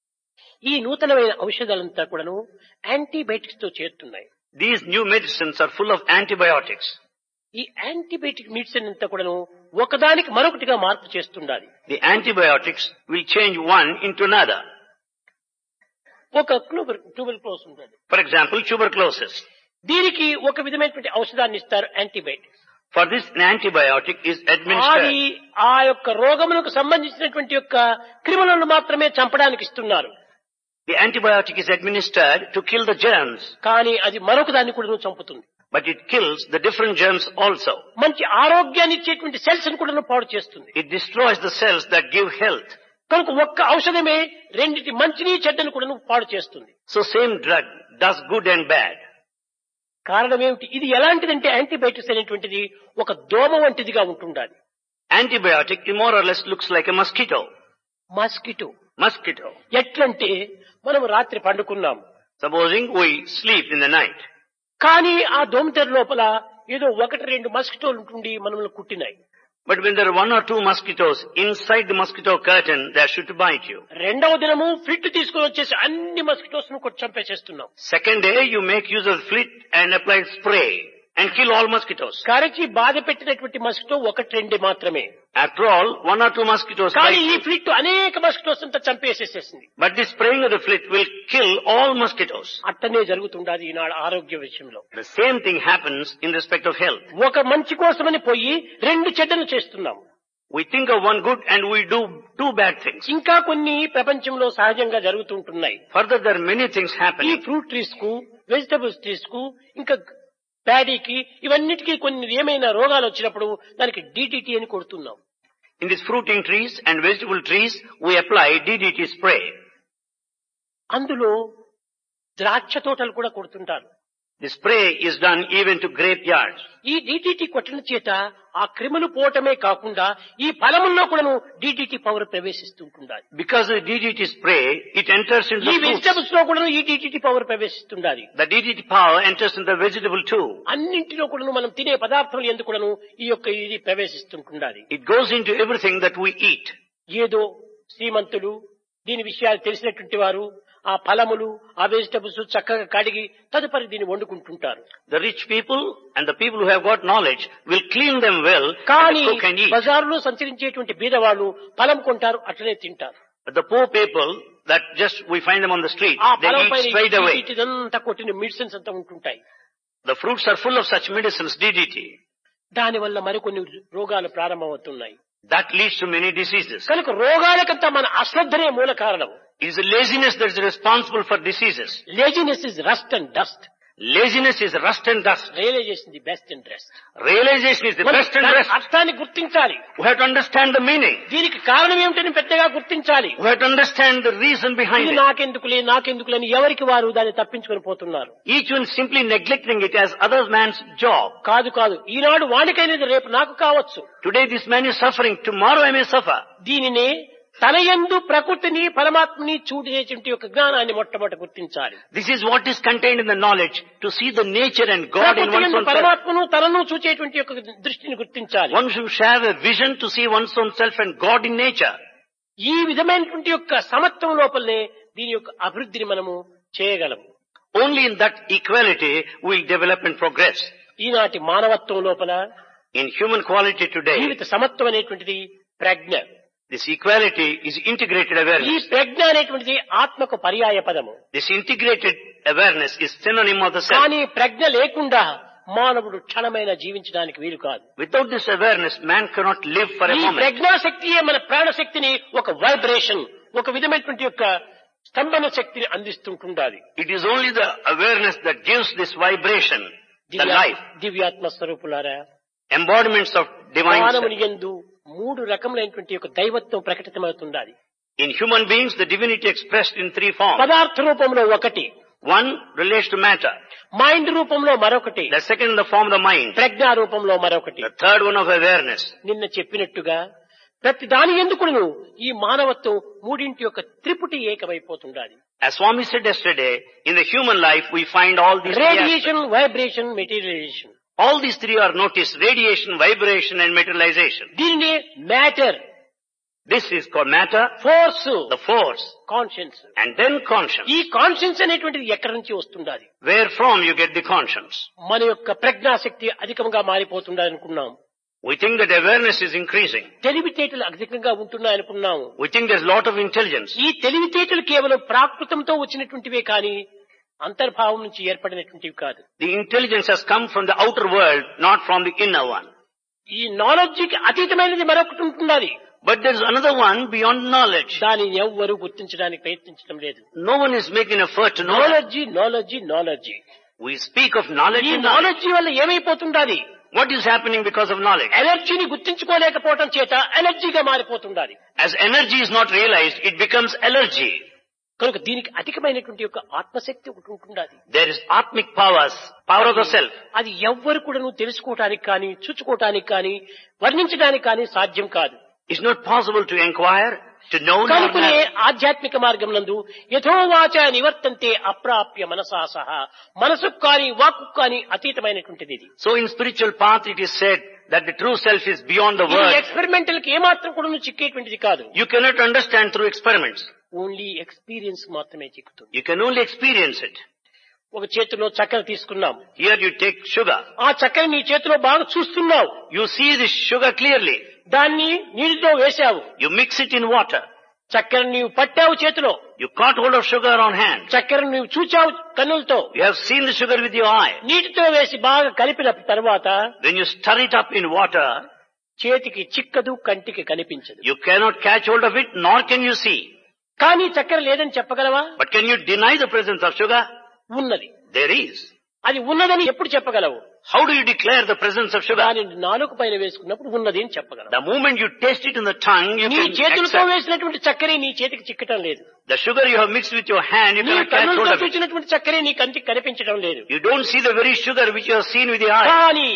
ఈ నూతనమైన ఔషధాలంతా కూడాను యాంటీబయాటిక్స్ తో చేరుతున్నాయి These new medicines are full of antibiotics. ఈ యాంటీబయాటిక్ మెడిసిన్ అంతా కూడాను ఒకదానికి మరొకటిగా మార్పు చేస్తుండాలి The antibiotics will change one into another. ఒక ట్యూబర్ ట్యూబర్ క్లోస్ ఉంటుంది For example, tuberculosis. దీనికి ఒక విధమైనటువంటి ఔషధాన్ని ఇస్తారు antibiotics For this, an antibiotic is అది administered. ఆ యొక్క రోగములకు సంబంధించినటువంటి యొక్క క్రిములను మాత్రమే చంపడానికి ఇస్తున్నారు The antibiotic is administered to kill the germs, కానీ అది మరొక దాన్ని కూడా చంపుతుంది but it kills the different germs also. మంచి ఆరోగ్యాన్ని ఇచ్చేటువంటి సెల్స్ ను కూడా పాడు చేస్తుంది It destroys the cells that give health. కనుక ఒక్క ఔషధమే రెండిటి మంచిని చెడ్డను కూడా పాడు చేస్తుంది So same drug does good and bad. కారణం ఏమిటి ఇది ఎలాంటిదంటే యాంటీబయాటిక్స్ అనేటువంటిది ఒక దోమ వంటిదిగా ఉంటుండాలి Antibiotic it more or less looks like a mosquito. Mosquito Mosquito. ఎట్లంటే మనం రాత్రి పండుకున్నాం Supposing we sleep in the night, కానీ ఆ దోమతెర లోపల ఏదో ఒకటి రెండు మస్కిటోలు ఉంటుండి మనల్ని కుట్టినాయి but when there are one or two mosquitoes inside the mosquito curtain, they are sure to bite you. రెండవ దినము ఫ్లిట్ తీసుకొని వచ్చేసి అన్ని మస్కిటోస్ ను కొట్టి చంపేసేస్తున్నాం Second day, you make use of flit and apply spray and kill all mosquitoes. కరచి బాధ పెట్టినటువంటి మస్కిటో ఒకటి రెండు మాత్రమే After all, one or two mosquitoes కానీ bite ఈ you. ఫ్లిట్ అనేక మస్కిటోస్ అంతా చంపేసేసేసింది But the spraying of the flit will kill all mosquitoes. అట్టనే జరుగుతుండాది ఈనాడు ఆరోగ్య విషయంలో The same thing happens in respect of health. ఒక మంచి కోసమని పోయి రెండు చెడ్డను చేస్తున్నాం We think of one good and we do two bad things. ఇంకా కొన్ని ప్రపంచంలో సహజంగా జరుగుతుంటున్నాయి Further, there are many things ఈ happening. ఫ్రూట్ ట్రీస్ కు వెజిటబుల్స్ ట్రీస్ కు ఇంకా ప్యాడీకి ఇవన్నిటికీ కొన్ని ఏమైనా రోగాలు వచ్చినప్పుడు దానికి డిటిటి అని కొడుతున్నాం In these fruiting trees and vegetable trees, we apply DDT spray. అందులో ద్రాక్ష తోటలు కూడా కొడుతుంటారు The spray is done even to grapeyards. ఈ డిటిటి కొట్టిన చేత ఆ క్రిములు పోవటమే కాకుండా ఈ ఫలముల్లో కూడాను డిటిటి పవర్ ప్రవేశిస్తుంటుండాలి Because of the DDT spray, it enters into ఈ the fruits. వెజిటబుల్స్ లో కూడాను ఈ డిటిటి పవర్ ప్రవేశిస్తుండాలి The DDT power enters into the vegetable too. అన్నింటిలో కూడాను మనం తినే పదార్థములు ఎందుకు కూడాను ఈ యొక్క ఇది ప్రవేశిస్తుంటుండాలి It goes into everything that we eat. ఏదో శ్రీమంతులు దీని విషయాలు తెలిసినటువంటి వారు ఆ ఫలములు ఆ వెజిటబుల్స్ చక్కగా కడిగి తదుపరి దీన్ని వండుకుంటుంటారు The rich people and the people who have got knowledge will clean them well కానీ and cook and eat. బజారులో సంచరించేటువంటి బీదవాళ్ళు ఫలం కొంటారు అట్లనే తింటారు But the poor people that just we find them on the street, ఆ they ఫలం eat పైన straight away. ఇదంతా కొట్టిన మెడిసిన్స్ అంతా ఉంటుంటాయి The fruits are full of such medicines, DDT. దానివల్ల మరికొన్ని రోగాలు ప్రారంభమవుతున్నాయి That leads to many diseases. కనుక రోగాలకంతా మన అశ్రద్ధనే మూల కారణం It is the laziness that is responsible for diseases. Laziness is rust and dust Laziness is rust and dust. Realization the best and rest Realization is the best and rest. అర్థాన్ని గుర్తించాలి We have to understand the meaning. దీనికి కారణం ఏమిటని పెద్దగా గుర్తించాలి We have to understand the reason behind ఇది it. నాకెందుకులే నాకెందుకులే అని ఎవరికి వారు దాన్ని తప్పించుకొని పోతున్నారు Each one simply neglecting it as other man's job. కాదు కాదు ఈనాడు వాడికైనది రేపు నాకు కావచ్చు Today this man is suffering, tomorrow I may suffer. దీనినే తన యందు ప్రకృతిని పరమాత్మని చూడేటువంటి యొక్క జ్ఞానాన్ని మొట్టమొదటి గుర్తించాలి This is what is contained in the knowledge, to see the nature and God in ప్రకృతి one's యందు own self. పరమాత్మను తనను చూచేటువంటి యొక్క దృష్టిని గుర్తించాలి One should have a vision to see one's own self and God in nature. ఈ విధమైనటువంటి యొక్క సమత్వం లోపలనే దీని యొక్క అభివృద్ధిని మనము చేయగలము Only in that equality will develop and progress. ఈనాటి మానవత్వం లోపల In human quality today, జీవిత సమత్వం అనేటువంటిది ప్రజ్ఞ this equality is integrated ఈ awareness. ప్రజ్ఞ అనేటువంటిది ఆత్మకు పర్యాయ పదము This integrated awareness is synonym of the self. కానీ ప్రజ్ఞ లేకుండా మానవుడు క్షణమైన జీవించడానికి వీలు కాదు Without this awareness, man cannot live for a ఈ moment. ప్రజ్ఞాశక్తియే మన ప్రాణశక్తిని ఒక వైబ్రేషన్ ఒక విధమైనటువంటి యొక్క స్తంభన శక్తిని అందిస్తుంటుండాలి It is only the awareness that gives this vibration, the Divya- life, దివ్యాత్మ స్వరూపులారా embodiments of divine మానవుని self. యందు మూడు రకములైనటువంటి యొక్క దైవత్వం ప్రకటితమవుతుండాలి In human beings, the divinity expressed in three forms. పదార్థ రూపంలో ఒకటి One relates to matter. Mind రూపంలో మరొకటి The second in the form of the mind. ప్రజ్ఞా రూపంలో మరొకటి The third one of awareness. నిన్న చెప్పినట్టుగా ప్రతి దాని ఎందుకును ఈ మానవత్వం మూడింటి యొక్క త్రిపుటి ఏకమైపోతుండాలి As Swami said yesterday, in the human life we find all these three aspects. Radiation vibration materialization All these three are noticed, radiation, vibration and materialization. దీనిని matter This is called matter, force the force, conscience and then conscience. ఈ కాన్షియన్స్ అనేటువంటిది ఎక్కడి నుంచి వస్తుండాలి Where from you get the conscience? మన యొక్క ప్రజ్ఞాశక్తి అధికంగా మారిపోతుండాలి అనుకున్నాం We think that awareness is increasing. తెలివితేటలు అధికంగా ఉంటున్నాయి అనుకున్నాము We think there's a lot of intelligence. ఈ తెలివితేటలు కేవలం ప్రాకృతంతో వచ్చినటువంటివే కానీ అంతర్భావం నుంచి ఏర్పడినటువంటివి కాదు The intelligence has come from the outer world, not from the inner one. ఈ నాలెడ్జికి అతీతమైనది మరొకటి ఉంటున్నది But there's another one beyond knowledge. దానిని ఎవ్వరూ గుర్తించడానికి ప్రయత్నించడం లేదు No one is making effort to know that. Knowledge knowledge knowledge We speak of knowledge ఈ and knowledge. నాలెడ్జి వల్ల ఏమైపోతుండాలి What is happening because of knowledge? ఎనర్జీని గుర్తించుకోలేకపోవటం చేత ఎనర్జీగా మారిపోతుండాలి As energy is not realized, it becomes allergy. కనుక దీనికి అధికమైనటువంటి యొక్క ఆత్మశక్తి ఒకటి ఉంటుండాలి There is atmic powers, power of the self. అది ఎవ్వరు కూడా నువ్వు తెలుసుకోవటానికి కానీ చూచుకోవటానికి కానీ వర్ణించడానికి కానీ సాధ్యం కాదు It's not possible to inquire, to know, nor కనుకనే have. ఆధ్యాత్మిక మార్గం నందు యథోవాచ నివర్తంతే అప్రాప్య మనసా సహా మనసుకు కానీ వాక్కు కానీ అతీతమైనటువంటిది ఇది So in spiritual path it is said that the true self is beyond the ఇది word. ఎక్స్పెరిమెంటల్ కి ఏమాత్రం కూడా నువ్వు చిక్కేటువంటిది కాదు You cannot understand through experiments. Only experience మాత్రమే చిక్కుతుంది You can only experience it. ఒక చేతిలో చక్కెర తీసుకున్నాం Here you take sugar. ఆ చక్కెర నీ చేతిలో బాగా చూస్తున్నావు You see this sugar clearly. దాన్ని నీటిలో వేశావు You mix it in water. చక్కెర నీవు పట్టావు చేతిలో You caught hold of sugar on hand. చక్కెర నీవు చూచావు కన్నులతో You have seen the sugar with your eye. నీటితో వేసి బాగా కలిపిన తర్వాత When you stir it up in water, చేతికి చిక్కదు కంటికి కనిపించదు you cannot catch hold of it, nor can you see. కానీ చక్కెర లేదని చెప్పగలవా But can you deny the presence of sugar? ఉన్నది There is. అది ఉన్నదని ఎప్పుడు చెప్పగలవు How do you declare the presence of sugar? దానిని నాలుగు పైన వేసుకున్నప్పుడు ఉన్నది అని చెప్పగలవు The moment you taste it in the tongue, you నీ can చేతులతో accept. వేసినటువంటి చక్కెర నీ చేతికి చిక్కటం లేదు The sugar you have mixed with your hand, you నీ cannot catch hold కన్నులతో of it. చూసినటువంటి చక్కెర నీ కంటికి కనిపించడం లేదు You don't see the very sugar which you have seen with your eye. కానీ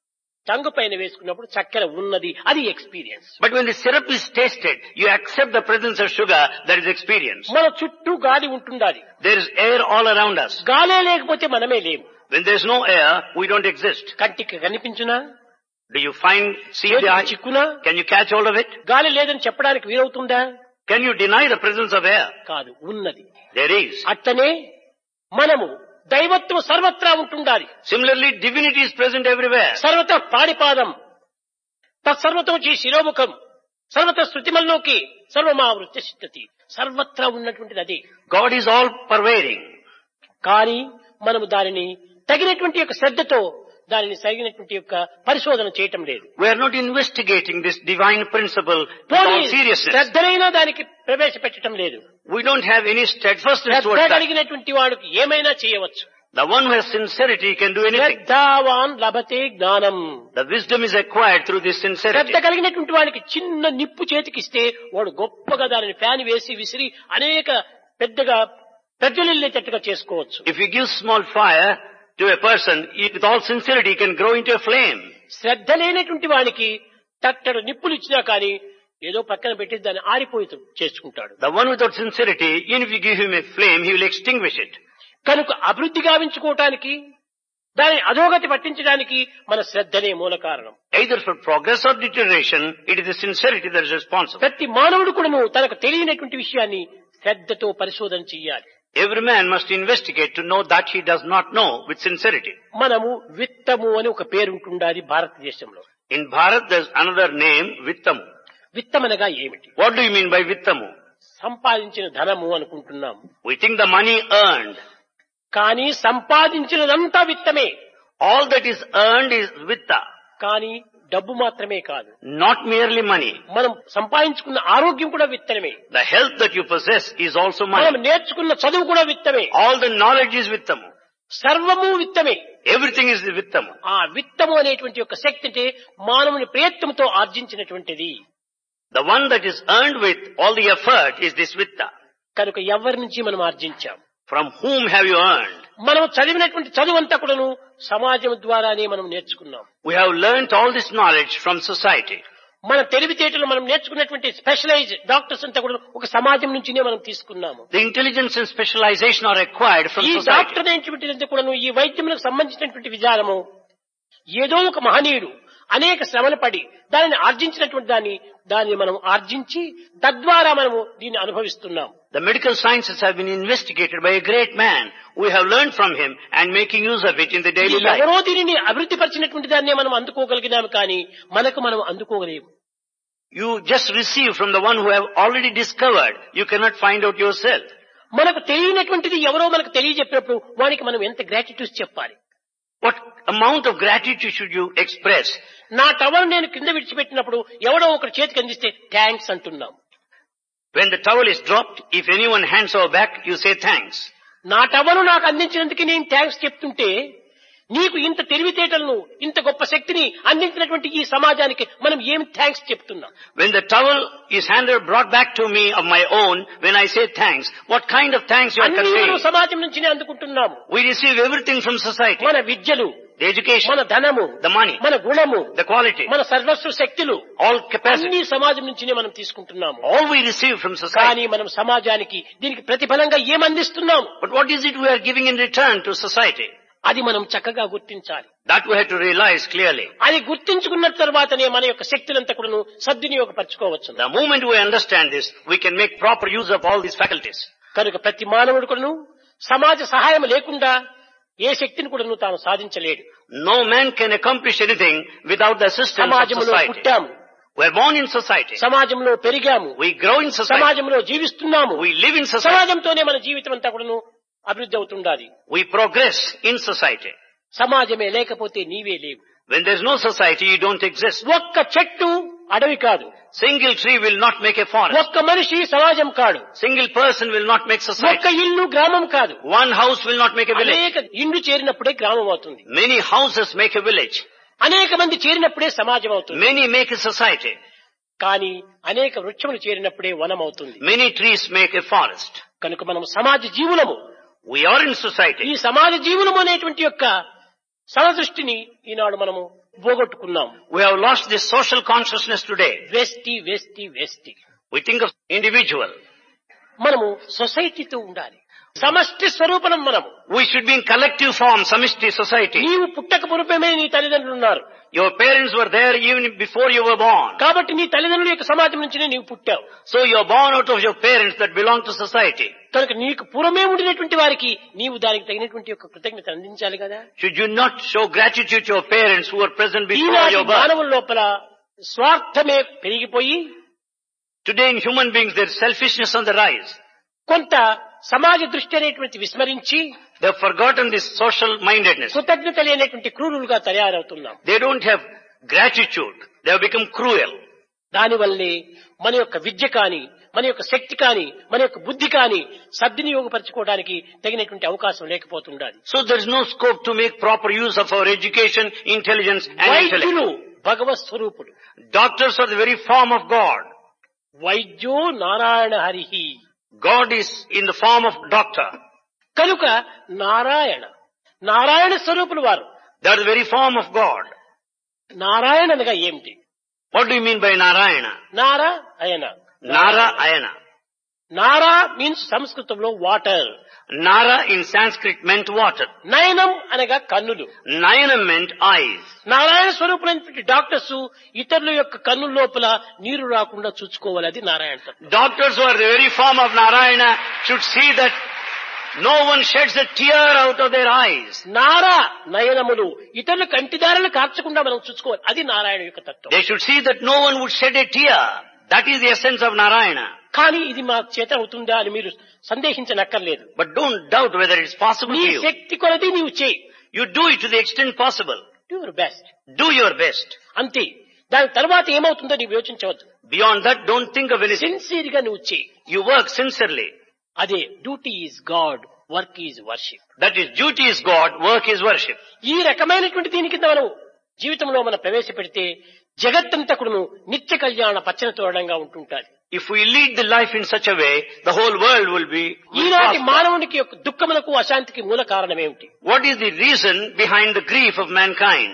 టంగు పైన వేసుకున్నప్పుడు చక్కెర ఉన్నది అది experience But when the syrup is tasted, you accept the presence of sugar, that is experience. మన చుట్టూ గాలి ఉంటుండాలి There is air all around us. గాలే లేకపోతే మనమే లేము When there is no air, we don't exist. కంటికి కనిపించునా Do you find, see the చేతికి eye? చిక్కునా Can you catch hold of it? గాలి లేదని చెప్పడానికి వీలవుతుందా Can you deny the presence of air? కాదు ఉన్నది There is. అట్లనే మనము దైవత్వం సర్వత్రా ఉంటుండాలి Similarly, divinity is present everywhere. సర్వత పాడిపాదం తత్సర్వతోచి శిరోముఖం సర్వత శృతిమల్లోకి సర్వమా వృత్తిష్టతి సర్వత్రా ఉన్నటువంటిది అది God is all pervading. కానీ మనము దానిని తగినటువంటి యొక్క శ్రద్ధతో దానిని తగినటువంటి యొక్క పరిశోధన చేయటం లేదు We are not investigating this divine principle with పోనీ all seriousness. శ్రద్ధనైనా దానికి ప్రవేశపెట్టడం లేదు We don't have any steadfastness Shraddha towards that. కలిగినటువంటి వాడికి ఏమైనా చేయవచ్చు The one who has sincerity can do anything. శ్రద్ధావాన్ లభతే జ్ఞానం The wisdom is acquired through this Shraddha sincerity. కలిగినటువంటి వాడికి చిన్న నిప్పు చేతికిస్తే వాడు గొప్పగా దానిని ఫ్యాన్ వేసి విసిరి అనేక పెద్దగా ప్రజ్వలిల్లేటట్టుగా చేసుకోవచ్చు If you give small fire to a person, he- with all sincerity, he can grow into a flame. శ్రద్ధ లేనటువంటి వాడికి తట్టడు నిప్పులు ఇచ్చినా కానీ ఏదో పక్కన పెట్టి దాన్ని ఆరిపోయి చేసుకుంటాడు The one without sincerity, even if you give him a flame, he will extinguish it. కనుక అభివృద్ధి గావించుకోవటానికి దాన్ని అధోగతి పట్టించడానికి మన శ్రద్ధనే మూల కారణం Either for progress or deterioration, it is the sincerity that is responsible. ప్రతి మానవుడు కూడాను తనకు తెలియనటువంటి విషయాన్ని శ్రద్ధతో పరిశోధన చెయ్యాలి Every man must investigate to know that he does not know with sincerity. మనము విత్తము అని ఒక పేరు ఉంటుండాలి భారతదేశంలో In Bharat, there's another name, Vittamu. విత్తమనగా ఏమిటి What do you mean by Vittamu? సంపాదించిన ధనము అనుకుంటున్నాం We think the money earned. కానీ సంపాదించినదంతా విత్తమే All that is earned is Vitta, కానీ డబ్బు మాత్రమే కాదు not merely money. మనం సంపాదించుకున్న ఆరోగ్యం కూడా విత్తనమే The health that you possess is also మనం money. నేర్చుకున్న చదువు కూడా విత్తమే All the knowledge is Vittamu. సర్వము విత్తమే Everything is the Vittamu. ఆ విత్తము అనేటువంటి యొక్క శక్తి అంటే మానవుని ప్రయత్నంతో ఆర్జించినటువంటిది The one that is earned with all the effort is this Vitta. కనుక ఎవరి నుంచి మనం ఆర్జించాం From whom have you earned? మనం చదివినటువంటి చదువు అంతా కూడాను సమాజం ద్వారానే మనం నేర్చుకున్నాం We have learnt all this knowledge from society. మన తెలివితేటలు మనం నేర్చుకున్నటువంటి స్పెషలైజ్ డాక్టర్స్ అంతా కూడా ఒక సమాజం నుంచినే మనం తీసుకున్నాము The intelligence and specialization are acquired from ఈ society. డాక్టర్ అనేటువంటిది కూడాను ఈ వైద్యములకు సంబంధించినటువంటి విధానము ఏదో ఒక మహనీయుడు అనేక శ్రమలు పడి దానిని ఆర్జించినటువంటి దాన్ని దాన్ని మనం ఆర్జించి తద్వారా మనము దీన్ని అనుభవిస్తున్నాం The medical sciences have been investigated by a great man. We have learned from him and making use of it in the ఇది daily life. ఎవరో దీనిని అభివృద్ధి పరిచినటువంటి దాన్నే మనం అందుకోగలిగినాము కానీ మనకు మనం అందుకోగలేము You just receive from the one who have already discovered. You cannot find out yourself. మనకు తెలియనటువంటిది ఎవరో మనకు తెలియజెప్పినప్పుడు వానికి మనం ఎంత గ్రాటిట్యూడ్ చెప్పాలి What amount of gratitude should you express? నా టవల్ నేను కింద విడిచిపెట్టినప్పుడు ఎవడో ఒకటి చేతికి అందిస్తే థ్యాంక్స్ అంటున్నాం When the towel is dropped, if anyone hands over back, you say thanks. నా టవలు నాకు అందించినందుకు నేను థ్యాంక్స్ చెప్తుంటే నీకు ఇంత తెలివితేటలను ఇంత గొప్ప శక్తిని అందించినటువంటి ఈ సమాజానికి మనం ఏం థ్యాంక్స్ చెప్తున్నాం When the towel is handed, brought back to me of my own, when I say thanks, what kind of thanks you are అన్ని మనం conveying? సమాజం నుంచినే అందుకుంటున్నాము We receive everything from society. మన విద్యలు The education, మన ధనము the money, మన గుణము the quality, మన సర్వస్వ శక్తులు all capacity. అన్ని సమాజం నుంచినే మనం తీసుకుంటున్నాము All we receive from society. కానీ మనం సమాజానికి దీనికి ప్రతిఫలంగా ఏమందిస్తున్నాము But what is it we are giving in return to society? అది మనం చక్కగా గుర్తించాలి That we have to realize clearly. అది గుర్తించుకున్న తర్వాతనే మన యొక్క శక్తులంతా కూడా సద్వినియోగపరచుకోవచ్చు The moment we understand this, we can make proper use of all these faculties. కనుక ప్రతి మానవుడు కూడాను సమాజ సహాయం లేకుండా ఏ శక్తిని కూడా తాను సాధించలేడు No man can accomplish anything without the assistance of సమాజంలో society. పుట్టాము We are born in society. సమాజంలో పెరిగాము We grow in society. సమాజంలో జీవిస్తున్నాము We live in society. సమాజంతోనే మన జీవితం అంతా కూడాను అభివృద్ధి అవుతుండాలి We progress in society. సమాజమే లేకపోతే నీవే లేవు When there's no society, you don't exist. ఒక్క చెట్టు అడవి కాదు Single tree will not make a forest. ఒక్క మనిషి సమాజం కాడు Single person will not make ఒక్క society. ఇల్లు గ్రామం కాదు One house will not make a village. అనేక ఇండ్లు చేరినప్పుడే గ్రామం అవుతుంది Many houses make a village. అనేక మంది చేరినప్పుడే సమాజం అవుతుంది Many make a society. కానీ అనేక వృక్షములు చేరినప్పుడే వనం అవుతుంది Many trees make a forest. కనుక మనం సమాజ జీవులము We are in ఈ society. సమాజ జీవులము అనేటువంటి యొక్క సమదృష్టిని ఈనాడు మనము పోగొట్టుకున్నాం We have lost this social consciousness today. వెస్టి వెస్టి వెస్టి We think of individual. మనము సొసైటీతో ఉండాలి సమష్టి స్వరూపనం మనము We should be in collective form, samishti society. నీవు పుట్టక పూర్వమే నీ తల్లిదండ్రులు ఉన్నారు Your parents were there even before you were born. కాబట్టి నీ తల్లిదండ్రుల యొక్క సమాజం నుంచినే నీవు పుట్టావు So you are born out of your parents that belong to society. కనుక నీకు పూర్వమే ఉండినటువంటి వారికి నీవు దానికి తగినటువంటి యొక్క కృతజ్ఞత అందించాలి కదా Should you not show gratitude to your parents who were present before ఈనాటి your birth? మానవుల లోపల స్వార్థమే పెరిగిపోయి Today in human beings there is selfishness on the rise. కొంత సమాజ దృష్టి అనేటువంటి విస్మరించి They have forgotten this social mindedness. కృతజ్ఞత లేనటువంటి క్రూరులుగా తయారవుతున్నాం They don't have gratitude. They have become cruel. దానివల్లే మన యొక్క విద్య కాని మన యొక్క శక్తి కాని మన యొక్క బుద్ధి కాని సద్వినియోగపరచుకోవడానికి తగినటువంటి అవకాశం లేకపోతుండాలి So there is no scope to make proper use of our education, intelligence and వైద్యులు intellect. భగవత్ స్వరూపుడు Doctors are the very form of God. వైద్యో Narayana హరిహి God is in the form of doctor. కనుక నారాయణ నారాయణ స్వరూపులు వారు They are the very form of God. Narayana అనగా ఏమిటి What do you mean by Narayana? Nara అయన Nara Ayana. నారా మీన్స్ సంస్కృతంలో water Nara in Sanskrit meant water. నయనం అనగా కన్నులు Nayanam meant eyes. నారాయణ స్వరూపులైనటువంటి డాక్టర్స్ ఇతరుల యొక్క కన్నుల లోపల నీరు రాకుండా చూసుకోవాలి అది నారాయణ తత్వం. Doctors who are the very form of Narayana should see that no one sheds a tear out of their eyes. Nara నయనములు ఇతరుల కంటిదారులు కార్చకుండా మనం చూసుకోవాలి అది నారాయణ యొక్క తత్వం They should see that no one would shed a tear. That is the essence of Narayana. కానీ ఇది మా చేత అవుతుందా అని మీరు సందేహించనక్కర్లేదు But don't doubt whether it's possible నీ to you. శక్తి కొలది నీవు చేయి You do it to the extent possible. Your best Do your best. అంతే దాని తర్వాత ఏమవుతుందో నీవు యోచించవద్దు Beyond that, don't think of anything. Sincere గా నువ్వు చేయి You work sincerely. అదే duty is God work is worship That is, duty is God, work is worship. ఈ రకమైనటువంటి దీని కింద మనం జీవితంలో మనం ప్రవేశపెడితే జగత్తంతకుడును నిత్య కళ్యాణ పచ్చని తోరణంగా ఉంటుంటాది If we lead the life in such a way, the whole world will be. will ఈనాటి prosper. మానవునికి యొక్క దుఃఖములకు అశాంతికి మూల కారణం ఏమిటి What is the reason behind the grief of mankind?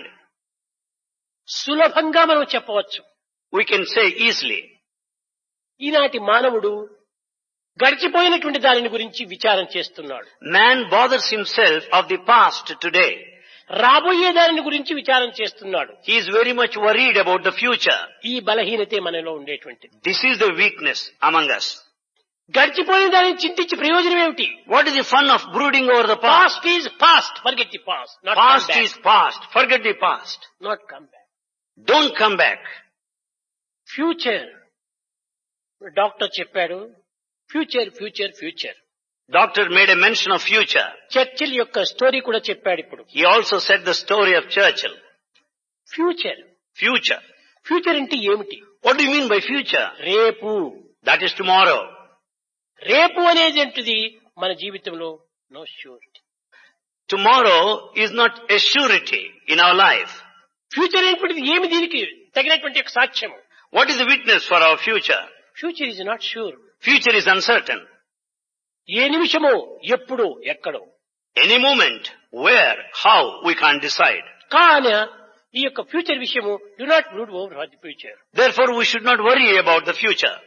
సులభంగా మనం చెప్పవచ్చు We can say easily. ఈనాటి మానవుడు గడిచిపోయినటువంటి దానిని గురించి విచారం చేస్తున్నాడు Man bothers himself of the past today. రాబోయే దానిని గురించి విచారం చేస్తున్నాడు He is very much worried about the future. ఈ బలహీనతే మనలో ఉండేటువంటిది This is the weakness among us. గడిచిపోయిన దానిని చింతించి ప్రయోజనం ఏమిటి What is the fun of brooding over the past? Past is past forget the past not Past is past. Forget the past. Not come back Don't come back. Future doctor చెప్పాడు future future future Doctor made a mention of future. Churchill యొక్క స్టోరీ కూడా చెప్పాడు ఇప్పుడు He also said the story of Churchill. Future Future. Future అంటే ఏమిటి What do you mean by future? రేపు That is tomorrow. రేపు అనేది ఏంటిది మన జీవితంలో no surety Tomorrow is not a surety in our life. Future అనేటువంటిది ఏమి దీనికి తగినటువంటి ఒక సాక్ష్యం What is the witness for our future? Future is not sure Future is uncertain. ఏ నిమిషమో ఎప్పుడు ఎక్కడో Any moment, where, how, we can't decide. కానీ ఈ యొక్క ఫ్యూచర్ విషయము do not brood over the future Therefore, we should not worry about the future.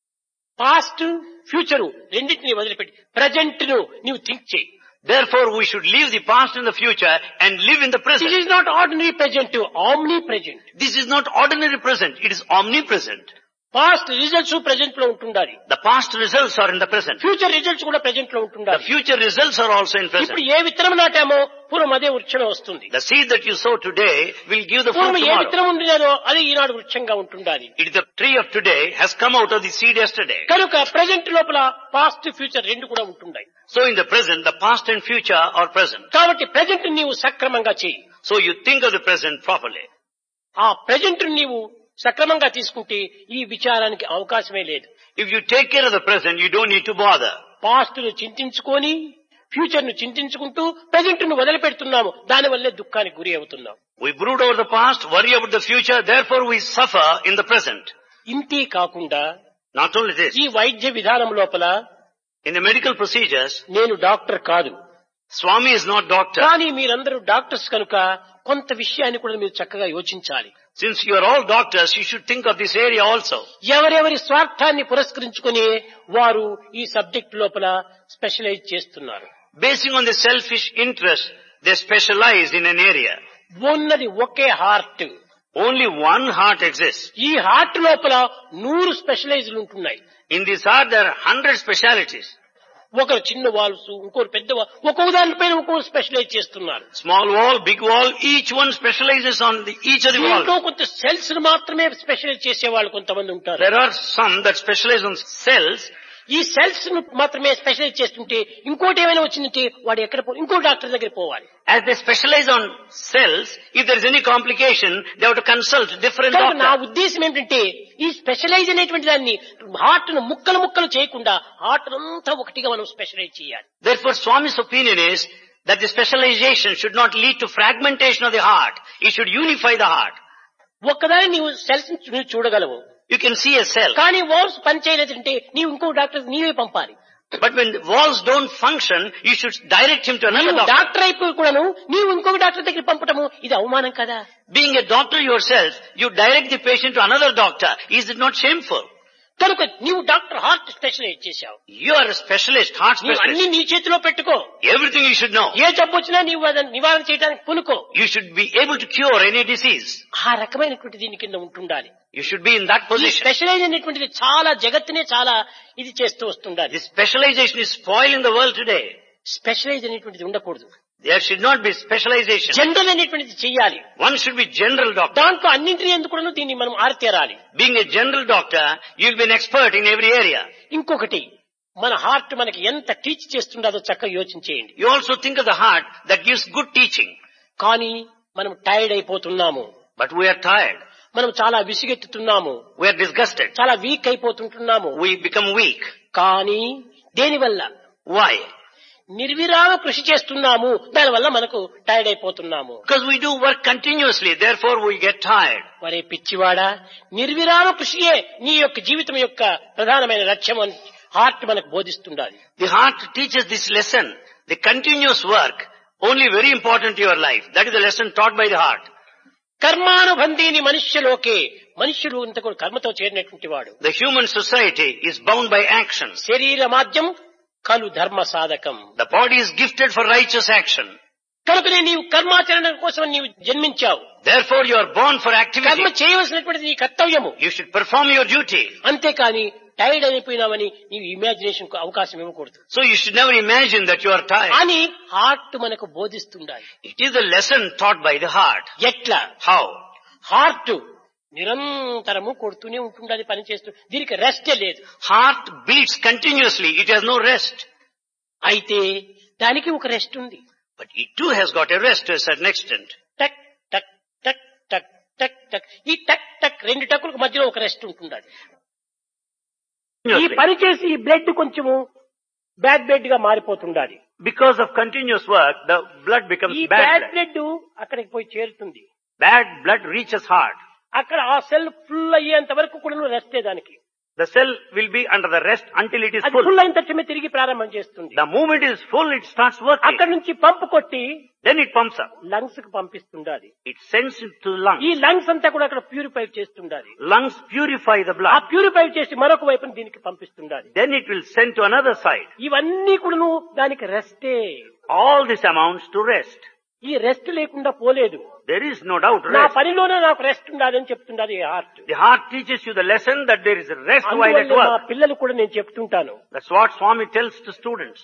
Past future రెండింటిని వదిలిపెట్టి ప్రజెంట్ ను నీవు థింక్ చేయి Therefore, we should leave the past and the future and live in the this present. Is not ordinary present omnipresent This is not ordinary present, it is omnipresent. Past results present లో ఉంటుండాలి The past results are in the present. Future results కూడా ప్రజెంట్ లో The ఉంటుండాలి future results are also in ఇప్పుడు present. ఏ విత్తనం నాటామో పూర్వం అదే వృక్షమే వస్తుంది The seed that you sow today will give the fruit పూర్వం ఏ tomorrow. విత్తనం ఉండినదో అది ఈనాడు వృక్షంగా ఉంటుండాలి It is the tree of today has come out of the seed yesterday. కనుక ప్రజెంట్ లోపల పాస్ట్ ఫ్యూచర్ రెండు కూడా ఉంటున్నాయి So in the present, the past and future are present. కాబట్టి ప్రజెంట్ నీవు సక్రమంగా చేయి So you think of the present properly. ఆ ప్రజెంట్ నీవు సక్రమంగా తీసుకుంటే ఈ విచారానికి అవకాశమే లేదు If you take care of the present, you don't need to bother. Past ను చింతించుకొని ఫ్యూచర్ ను చింతించుకుంటూ ప్రజెంట్ ను వదిలిపెడుతున్నాము దానివల్లే దుఃఖానికి గురి అవుతున్నాం We brood over the past, worry about the future, therefore we suffer in the present. ఇంతే కాకుండా Not only this, ఈ వైద్య విధానం లోపల in the medical procedures, నేను డాక్టర్ కాదు Swami is not doctor. కానీ మీరందరూ డాక్టర్స్ కనుక కొంత విషయాన్ని కూడా మీరు చక్కగా యోచించాలి Since you are all doctors, you should think of this area also. ఎవరెవరి స్వార్థాన్ని పురస్కరించుకొని వారు ఈ సబ్జెక్ట్ లోపల స్పెషలైజ్ చేస్తున్నారు Basing on the selfish interest, they specialize in an area. ఉన్నది ఒకే heart Only one heart exists. ఈ హార్ట్ లోపల నూరు స్పెషలైజ్లు ఉంటున్నాయి In this heart there are hundred specialities. ఒకరు చిన్న వాల్వ్స్ ఇంకోరు పెద్ద wal- ఒక్కొక్క దానిపైన ఒక్కొక్క స్పెషలైజ్ చేస్తున్నారు Small wall, big wall, each one specializes on the, each of the దీంట్లో walls. కొంత సెల్స్ మాత్రమే స్పెషలైజ్ చేసే వాళ్ళు కొంతమంది ఉంటారు There are some that specialize on cells. ఈ సెల్స్ ను మాత్రమే స్పెషలైజ్ చేస్తుంటే ఇంకోటి ఏమైనా వచ్చిందంటే వాడు ఎక్కడ పో ఇంకో డాక్టర్ దగ్గర పోవాలి As they specialize on cells, if there is any complication, they have to consult different కనుక నా doctors. ఉద్దేశం ఏంటంటే ఈ స్పెషలైజ్ అనేటువంటి దాన్ని హార్ట్ ను ముక్కలు ముక్కలు చేయకుండా హార్ట్ అంతా ఒకటిగా మనం స్పెషలైజ్ చేయాలి Therefore, Swami's opinion is that the specialization should not lead to fragmentation of the heart. It should unify the heart. ఒక్కదాని నీవు సెల్స్ నువ్వు చూడగలవు You can see a cell. కానీ వాల్స్ పని చేయలేదంటే నీవు ఇంకో డాక్టర్ నీవే పంపాలి But when the walls don't function, you should direct him to another నీవు doctor. డాక్టర్ అయిపోయి కూడాను నీవు ఇంకొక డాక్టర్ దగ్గర పంపటము ఇది అవమానం కదా Being a doctor yourself, you direct the patient to another doctor. Is it not shameful? కనుక నీవు డాక్టర్ హార్ట్ స్పెషలైజ్ చేశావు You are a specialist, heart నీవు అన్ని specialist. నీ చేతిలో పెట్టుకో Everything you should know. ఏ జబ్బు వచ్చినా నీవు అదని నివారణ చేయడానికి పునుకో You should be able to cure any disease. ఆ రకమైనటువంటి దీని కింద ఉంటుండాలి You should be in that ఈ position. స్పెషలైజ్ అనేటువంటిది చాలా జగత్తునే చాలా ఇది చేస్తూ వస్తుండాలి This specialization is spoiling the world today. Specialize అనేటువంటిది ఉండకూడదు There should not be specialization. General అనేటువంటిది చెయ్యాలి One should be general doctor. దాంట్లో అన్నింటినీ ఎందుకు దీన్ని మనం ఆరితేరాలి Being a general doctor, you'll be an expert in every area. ఇంకొకటి మన హార్ట్ మనకి ఎంత టీచ్ చేస్తుండదో చక్కగా యోచించేయండి You also think of the heart that gives good teaching. కానీ మనం టైర్డ్ అయిపోతున్నాము But we are tired. మనం చాలా విసిగెత్తుతున్నాము We are disgusted. చాలా వీక్ అయిపోతుంటున్నాము We become weak. కానీ దేనివల్ల Why? నిర్విరామ కృషి చేస్తున్నాము దానివల్ల మనకు టైర్డ్ అయిపోతున్నాము Because we do work continuously, therefore we get tired. వరే పిచ్చివాడా నిర్విరామ కృషియే నీ యొక్క జీవితం యొక్క ప్రధానమైన లక్ష్యం అని హార్ట్ మనకు బోధిస్తుండాలి The heart teaches this lesson. The continuous work, only very important to your life. That is the lesson taught by the heart. కర్మానుబంధీని మనుష్యలోకే మనుష్యుడు ఇంత కూడా కర్మతో చేరినటువంటి వాడు The human society is bound by actions. శరీర మాధ్యం కలు ధర్మ సాధకం The body is gifted for righteous action. కనుకనే నీవు కర్మాచరణ కోసం నీవు జన్మించావు Therefore you are born for కర్మ activity. చేయవలసినటువంటి నీ కర్తవ్యము You should perform your duty. అంతేకాని టైర్డ్ అయిపోయినామని నీవు ఇమాజినేషన్ కు అవకాశం ఇవ్వకూడదు So you should never imagine that you are tired. అని హార్ట్ మనకు బోధిస్తుండాలి It is the lesson taught by the heart. ఎట్లా How? హార్ట్ నిరంతరము కొడుతూనే ఉంటుండాలి పని చేస్తూ దీనికి రెస్టే లేదు Heart beats continuously. It has no rest. అయితే దానికి ఒక రెస్ట్ ఉంది But it too has got a rest to a certain extent. టక్ టక్ టక్ టక్ టక్ టక్ ఈ టక్ టక్ రెండు టక్కులకు మధ్యలో ఒక రెస్ట్ ఉంటుండాలి ఈ పని చేసి ఈ బ్లడ్ కొంచెము బ్యాడ్ బ్లడ్ గా మారిపోతుండాలి Because of continuous work, the blood becomes ఈ bad బ్యాడ్ blood. బ్లడ్ అక్కడికి పోయి చేరుతుంది Bad blood reaches heart. అక్కడ ఆ సెల్ ఫుల్ అయ్యేంత వరకు కూడా రెస్టే దానికి The cell will be under the rest until it is అది full. ఫుల్ అయిన తక్షణమే తిరిగి ప్రారంభం చేస్తుంది The moment it is full, it starts working. అక్కడ నుంచి పంపు కొట్టి Then it pumps up. Lungs కు పంపిస్తుండాలి It sends it to the lungs. ఈ లంగ్స్ అంతా కూడా అక్కడ ప్యూరిఫై చేస్తుండాలి Lungs purify the ఆ blood. ప్యూరిఫై చేసి మరొక వైపున దీనికి పంపిస్తుండాలి Then it will send to another side. ఇవన్నీ కూడాను దానికి రెస్టే All this amounts to rest. ఈ రెస్ట్ లేకుండా పోలేదు There is no doubt నా rest. పనిలోనే నాకు రెస్ట్ ఉండాలని చెప్తున్నది ఈ heart The heart teaches you the lesson that there is rest while at అందువల్ల మా work. పిల్లలు కూడా నేను చెప్తుంటాను That's what Swami tells to students.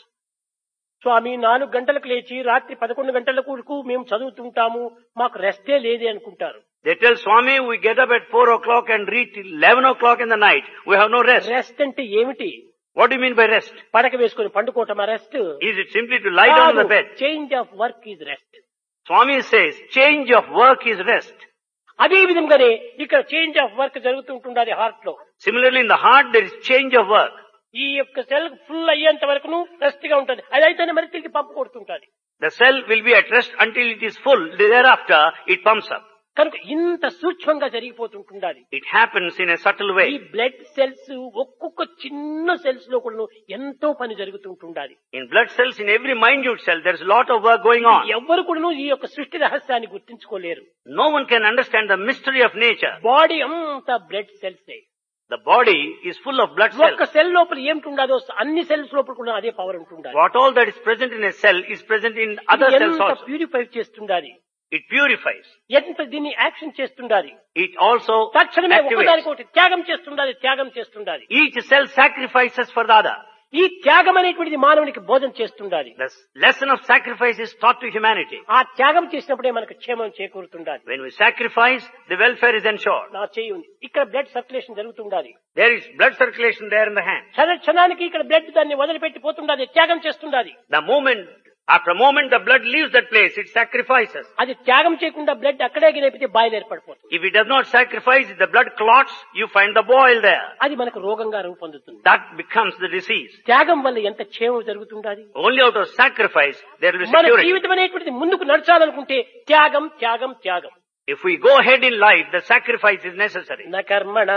స్వామి నాలుగు గంటలకు లేచి రాత్రి పదకొండు గంటలకు వరకు మేము చదువుతుంటాము మాకు రెస్టే లేదే అనుకుంటారు They tell Swami, we get up at 4 o'clock and read till 11 o'clock in the night. We have no rest. Rest అంటే ఏమిటి What do you mean by rest? పడక వేసుకొని పండుకోవటమా rest Is it simply to lie down on the bed? Change of work is rest Swami says, change of work is rest. అదే విధంగానే ఇక్కడ చేంజ్ ఆఫ్ వర్క్ జరుగుతుంటుంది హార్ట్ లో Similarly, in the heart, there is change of work. ఈ యొక్క సెల్ ఫుల్ అయ్యేంత వరకు రెస్ట్ గా ఉంటుంది అది అయితేనే మరి తిరిగి పంపు కొడుతుంటుంది The cell will be at rest until it is full. Thereafter, it pumps up. కనుక ఇంత సూక్ష్మంగా జరిగిపోతుంటుండాలి It happens in a subtle ఈ way. బ్లడ్ సెల్స్ ఒక్కొక్క చిన్న సెల్స్ లో కూడా ఎంతో పని జరుగుతుంటుండాలి In blood cells, in every minute cell, there's a lot of work going on. ఎవ్వరు కూడా ఈ యొక్క సృష్టి రహస్యాన్ని గుర్తించుకోలేరు No one can understand the mystery of nature. Body అంతా blood cells The body is full of blood cells. ఒక్క సెల్ లోపల ఏమిటి ఉండదో అన్ని సెల్స్ లోపల కూడా అదే పవర్ ఉంటుండాలి What all that is present in a cell is present in other ఇది cells ఎంత also. ప్యూరిఫై చేస్తుండాలి It purifies. ఎంత దీన్ని యాక్షన్ చేస్తుండాలి It also తక్షణమే activates. ఒకదానికొకటి త్యాగం చేస్తుండాలి త్యాగం చేస్తుండాలి Each cell sacrifices for the other. ఈ త్యాగం అనేటువంటిది మానవునికి బోధన చేస్తుండాలి The lesson of sacrifice is taught to humanity. ఆ త్యాగం చేసినప్పుడే మనకు క్షేమం చేకూరుతుండాలి When we sacrifice, the welfare is ensured. నా చేయి ఉంది ఇక్కడ బ్లడ్ సర్క్యులేషన్ జరుగుతుండాలి There is blood circulation there in the hand. క్షణ క్షణానికి ఇక్కడ బ్లడ్ దాన్ని వదిలిపెట్టి పోతుండాలి త్యాగం చేస్తుండాలి The moment, after a moment, the blood leaves that place. It sacrifices. అది త్యాగం చేయకుండా బ్లడ్ అక్కడే గిరేపితే బాయిల్ ఏర్పడిపోతుంది If it does not sacrifice, the blood clots, you find the boil there. అది మనకు రోగంగా రూపొందుతుంది That becomes the disease. త్యాగం వల్ల ఎంత క్షేమం జరుగుతుండాలి Only out of sacrifice, there will be మన security. జీవితం అనేటువంటిది ముందుకు నడచాలనుకుంటే త్యాగం త్యాగం త్యాగం If we go ahead in life, the sacrifice is necessary. న కర్మణ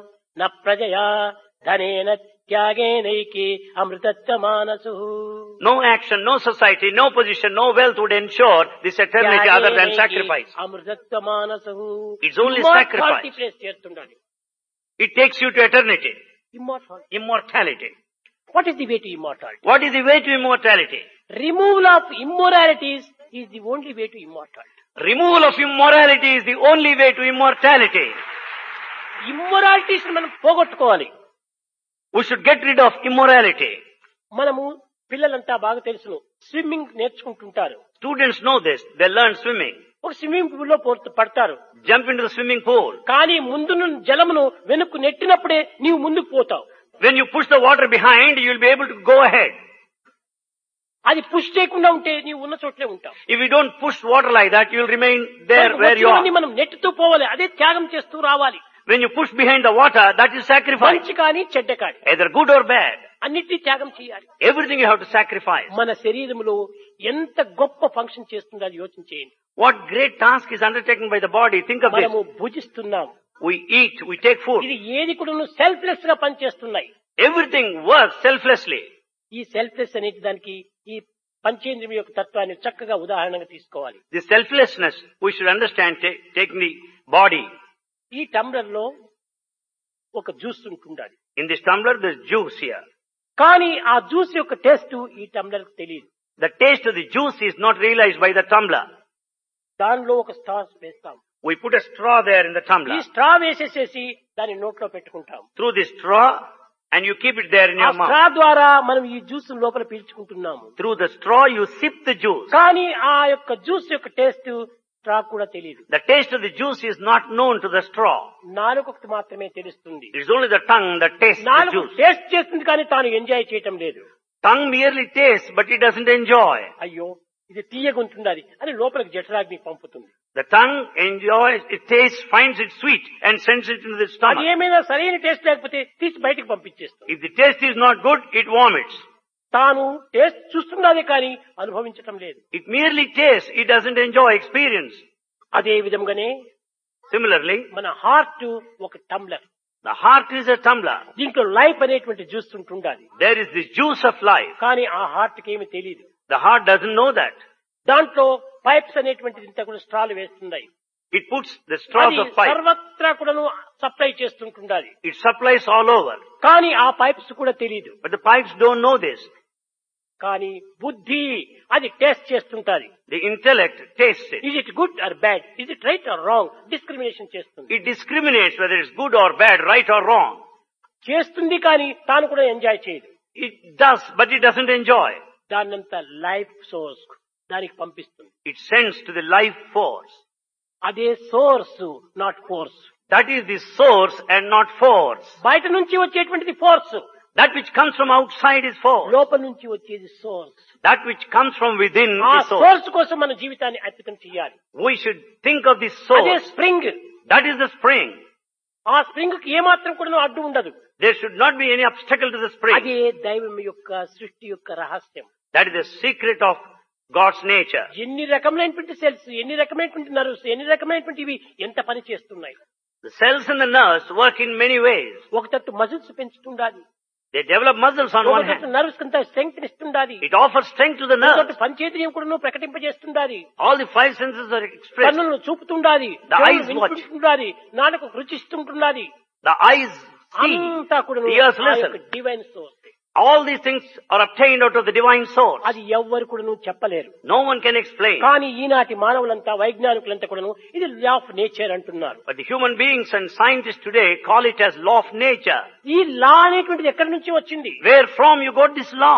న ప్రజయా ధనేన త్యాగేనైకి అమృతత్వ మానసు No action, no society, no position, no wealth would ensure this eternity other than sacrifice. అమృతత్వ మానసు It's only sacrifice. ప్లేస్ చేస్తుండాలి It takes you to eternity, immortality immortality. What is the way to immortality What is the way to immortality? Removal of immoralities is the only way to immortality Removal of immorality is the only way to immortality. Immoralities మనం పోగొట్టుకోవాలి We should get rid of immorality. మనము పిల్లలంతా బాగా తెలుసును స్విమ్మింగ్ నేర్చుకుంటుంటారు Students know this. They learn swimming. ఒక స్విమ్మింగ్ పూల్ లో పోత- పడతారు Jump into the swimming pool. కానీ ముందున్న జలమును వెనుక్కు నెట్టినప్పుడే నీవు ముందుకు పోతావు When you push the water behind, you will be able to go ahead. అది పుష్ చేయకుండా ఉంటే నీవు ఉన్న చోట్లే ఉంటావు If you don't push water like that, you will remain there కనుక where you వచ్చినవన్నీ are. మనం నెట్టుతూ పోవాలి అదే త్యాగం చేస్తూ రావాలి When you push behind the water, that is sacrifice. మంచి కానీ చెడ్డ కానీ Either good or bad. అన్నిటినీ త్యాగం చేయాలి Everything you have to sacrifice. మన శరీరంలో ఎంత గొప్ప ఫంక్షన్ చేస్తుందో అది యోచన చేయండి What great task is undertaken by the body. Think of this. మనము భుజిస్తున్నాం We eat, we take food. ఇది ఏది కూడా సెల్ఫ్లెస్ గా పనిచేస్తున్నాయి Everything works selflessly. ఈ సెల్ఫ్లెస్ అనేది దానికి ఈ పంచేంద్రియం యొక్క తత్వాన్ని చక్కగా ఉదాహరణగా తీసుకోవాలి This selflessness, we should understand ta- taking the body. ఈ టంబ్లర్ లో ఒక జ్యూస్ ఉంటుండాలి In this tumbler, there's juice here. కానీ ఆ జ్యూస్ యొక్క టేస్ట్ ఈ టంబ్లర్ తెలియదు The taste of the juice is not realized by the tumbler. దానిలో ఒక స్ట్రా వేస్తాం We put a straw there in the ఈ tumbler. స్ట్రా వేసేసేసి దాన్ని నోట్లో పెట్టుకుంటాం Through this straw, and you keep it there in ఆ your స్ట్రా mouth. ద్వారా మనం ఈ జ్యూస్ లోపల పీల్చుకుంటున్నాము Through the straw, you sip the juice. కానీ ఆ యొక్క జ్యూస్ యొక్క టేస్ట్ స్ట్రా కూడా తెలియదు The taste of the juice is not known to the straw. నాలుగుకు మాత్రమే తెలుస్తుంది It's only the tongue that tastes the నాలుగు juice. టేస్ట్ చేస్తుంది కానీ తాను ఎంజాయ్ చేయటం లేదు Tongue merely tastes, but it doesn't enjoy. అయ్యో ఇది తీయగుంటున్నది అని లోపలికి జఠరాగ్ని పంపుతుంది The tongue enjoys, it tastes, finds it sweet, and sends it into the అది stomach. ఏమైనా సరైన టేస్ట్ లేకపోతే తీసి బయటకు పంపించేస్తుంది If the taste is not good, it vomits. తాను టేస్ట్ చూస్తున్నదే కానీ అనుభవించటం లేదు It merely tastes, it doesn't enjoy experience. అదే విధంగానే Similarly, మన హార్ట్ ఒక tumbler the heart is a tumbler. దీంట్లో లైఫ్ అనేటువంటి జ్యూస్ ఉంటుండాలి There is the juice of life. కానీ ఆ హార్ట్ కి ఏమి తెలియదు The heart doesn't know that. దాంట్లో పైప్స్ అనేటువంటిది ఇంత కూడా స్ట్రాలు వేస్తున్నాయి It puts the straws అది of pipe. సర్వత్రా కూడాను సప్లై చేస్తుంటుండాలి It supplies all over. కానీ ఆ పైప్స్ కూడా తెలియదు But the pipes don't know this. కానీ బుద్ధి అది టేస్ట్ చేస్తుంటాది The intellect tastes it. Is it good or bad is it right or wrong discrimination చేస్తుంది It discriminates whether it's good or bad, right or wrong. చేస్తుంది కానీ తాను కూడా ఎంజాయ్ చేయదు It does, but it doesn't enjoy. దాన్నంతా లైఫ్ సోర్స్ దానికి పంపిస్తుంది It sends to the life force. అదే source not force That is the source and not force. బయట నుంచి వచ్చేటువంటిది force That which comes from outside is force. లోపల నుంచి వచ్చేది source That which comes from within ఆ is source. సోర్స్ కోసం మన జీవితాన్ని అర్పితం చేయాలి We should think of the అదే source. Spring That is the spring. ఆ స్ప్రింగ్ కి ఏమాత్రం కూడా అడ్డు ఉండదు There should not be any obstacle to the spring. అదే దైవం యొక్క సృష్టి యొక్క రహస్యం That is the secret of God's nature. ఎన్ని రకమైనటువంటి సెల్స్ ఎన్ని రకమైనటువంటి నర్వ్స్ ఎన్ని రకమైనటువంటి ఇవి ఎంత పని చేస్తున్నాయి The cells in the nerves work in many ways. ఒక తట్టు మజిల్స్ పెంచుతుండాలి They develop muscles on ఒక one తట్టు hand. నర్వ్స్ కంత స్ట్రెంగ్త్ ఇస్తుండాలి It offers strength to the ఒక తట్టు nerves. పంచేంద్రియం కూడా ప్రకటింపజేస్తుండాలి All the five senses are expressed. కన్నులను చూపుతుండాలి The చెవులు eyes watch. వినిపించుతుండాలి నాలుగు రుచిస్తుంటున్నది The eyes see. అంతా కూడా The ears listen. Divine source All these things are obtained out of the divine source. అది ఎవ్వరు కూడా చెప్పలేరు No one can explain. కానీ ఈనాటి మానవులంతా వైజ్ఞానికులంతా కూడాను ఇది లా ఆఫ్ నేచర్ అంటున్నారు But the human beings and scientists today call it as law of nature. ఈ లా అనేటువంటిది ఎక్కడి నుంచి వచ్చింది Where from you got this law?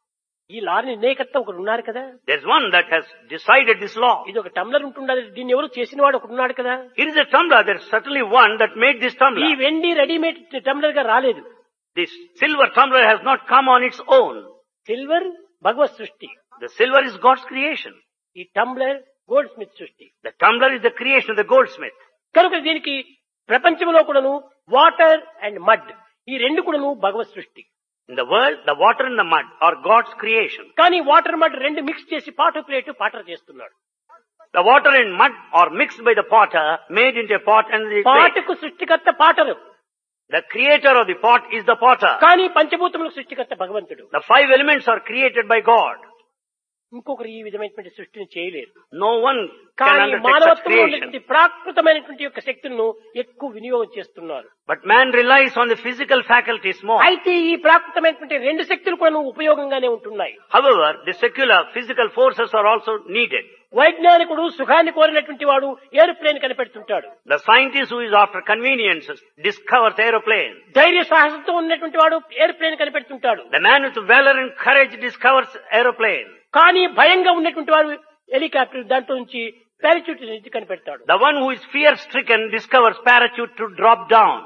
ఈ లా నిర్ణయకర్త ఒకడు ఉన్నారు కదా There's one that has decided this law. ఇది ఒక టమ్లర్ ఉంటుండాలి దీన్ని ఎవరు చేసిన వాడు ఒకడు ఉన్నాడు కదా It is a tumbler. There's certainly one that made this ఈ tumbler. వెండి రెడీమేడ్ టమ్లర్ గా రాలేదు This silver tumbler has not come on its own. Silver భగవత్ సృష్టి The silver is God's creation. ఈ టంబ్లర్ గోల్డ్ స్మిత్ సృష్టి The tumbler is the creation of the goldsmith. కనుక దీనికి ప్రపంచంలో కూడాను వాటర్ అండ్ మడ్ ఈ రెండు కూడాను భగవత్ సృష్టి In the world, the water and the mud are God's creation. కానీ వాటర్ మడ్ రెండు మిక్స్ చేసి పాటు ప్లేట్ పాటర్ చేస్తున్నాడు The water and mud are mixed by the potter, made into a pot and the plate. పాటకు సృష్టికర్త potter The creator of the pot is the potter. కానీ పంచభూతములకు సృష్టికర్త భగవంతుడు The five elements are created by God. ఇంకొకరు ఈ విధమైనటువంటి సృష్టిని చేయలేరు No one can కానీ undertake such మానవత్వంలో creation. ఉన్నటువంటి ప్రాకృతమైనటువంటి యొక్క శక్తులను ఎక్కువ వినియోగం చేస్తున్నారు But man relies on the physical faculties more. అయితే ఈ ప్రాకృతమైనటువంటి రెండు శక్తులు కూడా ఉపయోగంగానే ఉంటున్నాయి However, the secular physical forces are also needed. వైజ్ఞానికుడు సుఖాన్ని కోరినటువంటి వాడు ఏరోప్లేన్ కనిపెడుతుంటాడు The scientist who is after conveniences discovers aeroplane. ధైర్య సాహసంతో ఉన్నటువంటి వాడు ఏరోప్లేన్ కనిపెడుతుంటాడు The man with valor and courage discovers aeroplane. కానీ భయంగా ఉన్నటువంటి వాడు హెలికాప్టర్ దాంట్లో నుంచి పారాచూట్ నుంచి కనిపెడతాడు The one who is fear stricken discovers parachute to drop down.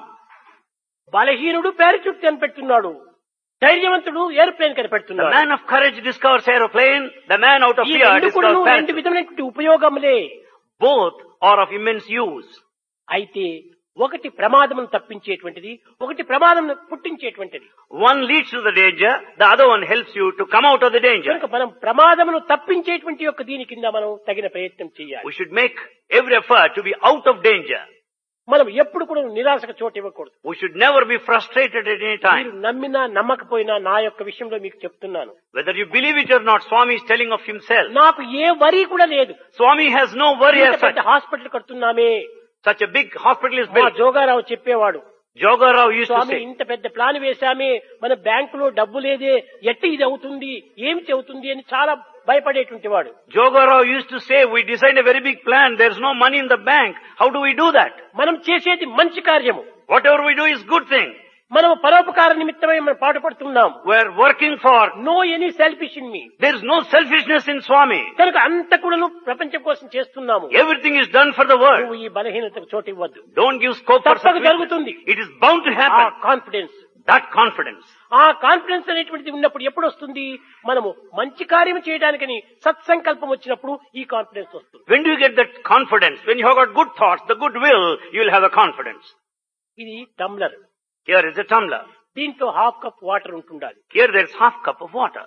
బలహీనుడు పారాచూట్ కనిపెడుతున్నాడు ధైర్యవంతుడు ఏరోప్లేన్ The కనిపెడుతున్నాడు man of courage discovers aeroplane. The man out of ఈ fear రెండు కూడా discovers రెండు parachute. విధమైనటువంటి ఉపయోగములే Both are of immense use. అయితే ఒకటి ప్రమాదమును తప్పించేటువంటిది ఒకటి ప్రమాదం పుట్టించేటువంటిది One leads to the danger, the other one helps you to come out of the danger. కనుక మనం ప్రమాదమును తప్పించేటువంటి యొక్క దీని కింద మనం తగిన ప్రయత్నం చేయాలి We should make every effort to be out of danger. మనం ఎప్పుడు కూడా నిరాశకు చోటు ఇవ్వకూడదు We should never be frustrated at any మీరు time. నమ్మినా నమ్మకపోయినా నా యొక్క విషయంలో మీకు చెప్తున్నాను Whether you believe it or not, Swami is telling of himself. నాకు ఏ వరి కూడా లేదు Swami has no worry ఇంత as such. పెద్ద హాస్పిటల్ కడుతున్నామే Such a big hospital is మా built. జోగారావు చెప్పేవాడు Jogarao used to Swamy say, ఇంత పెద్ద ప్లాన్ వేశామే మన బ్యాంకులో డబ్బు లేదే ఎట్టి ఇది అవుతుంది ఏమి చెబుతుంది అని చాలా భయపడేటువంటి వాడు Jogarao used to say, we designed a very big plan, there's no money in the bank. How do we do that? మనం చేసేది మంచి కార్యము Whatever we do is good thing. మనం పరోపకార నిమిత్తమై మనం పాటుపడుతున్నాం We're working for, no any selfish in me there's no selfishness in Swami. కనుక అంత కూడాను ప్రపంచం కోసం చేస్తున్నాము Everything is done for the world. నువ్వు ఈ బలహీనతకు చోటు ఇవ్వద్దు Don't give scope for తప్పక such weakness. జరుగుతుంది. It is bound to ఆ happen. Confidence That confidence. ఆ కాన్ఫిడెన్స్ అనేటువంటిది ఉన్నప్పుడు ఎప్పుడు వస్తుంది మనము మంచి కార్యం చేయడానికని సత్సంకల్పం వచ్చినప్పుడు ఈ కాన్ఫిడెన్స్ వస్తుంది When do you get that confidence? When you have got good thoughts, the good will, you will have a confidence. ఇది tumbler Here is a tumbler. దీంట్లో హాఫ్ కప్ వాటర్ ఉంటుండాలి Here there's half cup of water.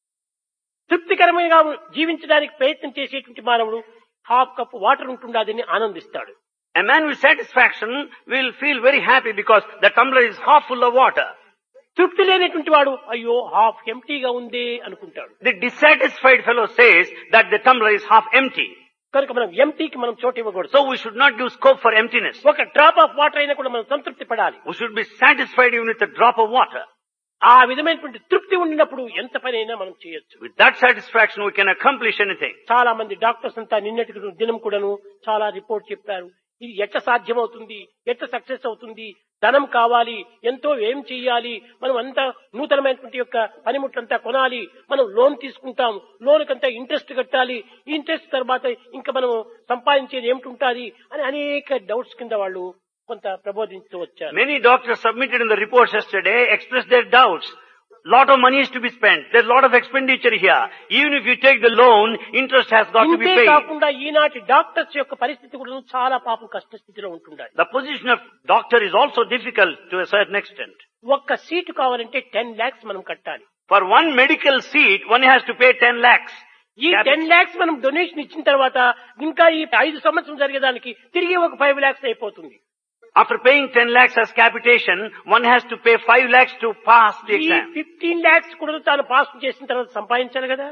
తృప్తికరమైన జీవించడానికి ప్రయత్నం చేసేటువంటి మానవుడు హాఫ్ కప్ వాటర్ ఉంటుండదని ఆనందిస్తాడు A man with satisfaction will feel very happy because the tumbler is half full of water. తృప్తి లేనటువంటి వాడు అయ్యో హాఫ్ ఎంటీగా ఉంది అనుకుంటాడు The dissatisfied fellow says that the tumbler is half empty. కనుక మనం ఎంటీకి మనం చోటు ఇవ్వకూడదు So we should not give scope for emptiness. ఒక డ్రాప్ ఆఫ్ వాటర్ అయినా కూడా మనం సంతృప్తి పడాలి We should be satisfied even with a drop of water. ఆ విధమైనటువంటి తృప్తి ఉండినప్పుడు ఎంత పని అయినా మనం చేయొచ్చు With that satisfaction we can accomplish anything. చాలా మంది డాక్టర్స్ అంతా నిన్నటి దినం కూడాను చాలా రిపోర్ట్ చెప్పారు ఇది ఎట్లా సాధ్యమవుతుంది ఎట్లా సక్సెస్ అవుతుంది ధనం కావాలి ఎంతో ఏం చెయ్యాలి మనం అంతా నూతనమైనటువంటి యొక్క పనిముట్లంతా కొనాలి మనం లోన్ తీసుకుంటాం లోన్ కంతా ఇంట్రెస్ట్ కట్టాలి ఇంట్రెస్ట్ తర్వాత ఇంకా మనం సంపాదించేది ఏమిటి ఉంటుంది అని అనేక డౌట్స్ కింద వాళ్ళు కొంత ప్రబోధించు వచ్చారు Many doctors submitted in the reports yesterday expressed their doubts. Lot of money is to be spent. There's a lot of expenditure here. Even if you take the loan, interest has got to be ఇంతే paid. కాకుండా ఈనాటి డాక్టర్స్ యొక్క పరిస్థితి కూడా చాలా పాపం కష్ట స్థితిలో ఉంటుండాలి The position of doctor is also difficult to a certain extent. ఒక్క సీటు కావాలంటే టెన్ లాక్స్ మనం కట్టాలి For one medical seat, one has to pay 10 lakhs. ఈ Capital. టెన్ లాక్స్ మనం డొనేషన్ ఇచ్చిన తర్వాత ఇంకా ఈ ఐదు సంవత్సరం జరిగేదానికి తిరిగి ఒక ఫైవ్ లాక్స్ అయిపోతుంది After paying 10 lakhs as capitation, one has to pay 5 lakhs to pass the ఈ exam. ఫిఫ్టీన్ లాక్స్ కూడా తాను పాస్ చేసిన తర్వాత సంపాదించాలి కదా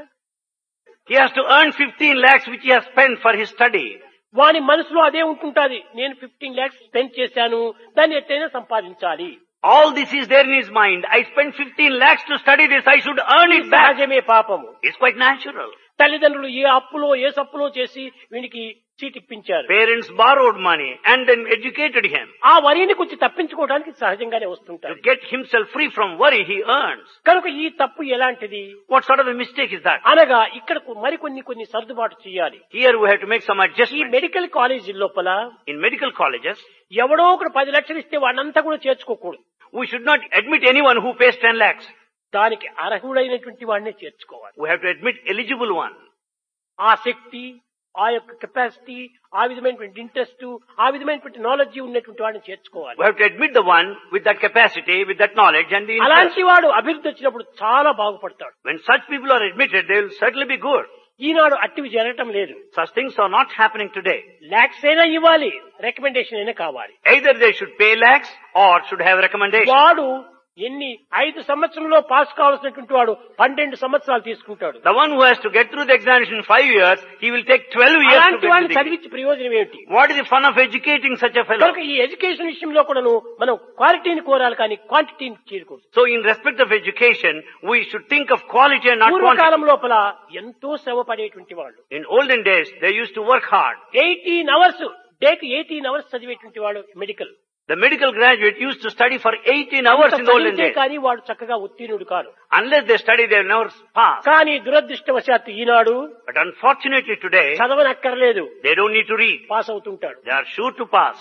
He has to earn 15 lakhs which he has spent for his study. వాని మనసులో అదే ఉంటుంటాది నేను ఫిఫ్టీన్ లాక్స్ స్పెండ్ చేశాను దాన్ని ఎట్టయినా సంపాదించాలి All this is there in his mind. I spent 15 lakhs to study this. I should earn it back. సహజమే పాపము It's quite natural. తల్లిదండ్రులు ఏ అప్పులో ఏ సప్పులో చేసి వీనికి సీట్ ఇప్పించారు Parents borrowed money and then educated him. ఆ వరిని కొంచెం తప్పించుకోవడానికి సహజంగానే To వస్తుంటారు get himself free from worry he earns. కనుక ఈ తప్పు ఎలాంటిది What sort of a mistake is that? అనగా ఇక్కడ మరికొన్ని కొన్ని సర్దుబాటు చేయాలి Here we have to make some ఈ adjustment. మెడికల్ కాలేజీ లోపల In medical colleges, ఎవడో ఒకడు పది లక్షలు ఇస్తే వాడినంతా కూడా చేర్చుకోకూడదు we should not admit anyone who pays 10 lakhs. దానికి అర్హుడైనటువంటి వాడినే చేర్చుకోవాలి We have to admit eligible one. ఆ శక్తి ఆ యొక్క కెపాసిటీ ఆ విధమైనటువంటి ఇంట్రెస్ట్ ఆ విధమైనటువంటి నాలెడ్జ్ ఉన్నటువంటి వాడిని చేర్చుకోవాలి We have to admit the one with that capacity, with that knowledge and the interest. అలాంటి వాడు అభివృద్ధి వచ్చినప్పుడు చాలా బాగుపడతాడు When such people are admitted, they will certainly be good. ఈనాడు అట్టివి జరగటం లేదు Such things are not happening today. Lakhs అయినా ఇవ్వాలి రికమెండేషన్ అయినా కావాలి Either they should pay lakhs or should have recommendation. వాడు ఎన్ని ఐదు సంవత్సరంలో పాస్ కావాల్సినటువంటి వాడు పన్నెండు సంవత్సరాలు తీసుకుంటాడు The one who has to get through the examination in five years, he will take 12 years to అలాంటి get వాడిని the degree. చదివించి ప్రయోజనం ఏమిటి What is the fun of educating such a fellow? కనుక ఈ ఎడ్యుకేషన్ విషయంలో కూడాను మనం క్వాలిటీని కోరాలి కానీ క్వాంటిటీని చేయకూడదు So in respect of education, we should think of quality and not quantity. పూర్వకాలం లోపల ఎంతో శ్రమ పడేటువంటి వాళ్ళు In olden days, they used to work hard. Eighteen hours డేకి ఎయిటీన్ అవర్స్ చదివేటువంటి వాడు medical The medical graduate used to study for 18 hours in the olden days. కానీ వాడు చక్కగా ఉత్తీర్ణుడు కాదు Unless they study, they will never pass. కానీ దురదృష్టవశాత్తు ఈనాడు But unfortunately today, చదవనక్కర్లేదు they don't need to read. Pass అవుతుంటాడు They are sure to pass.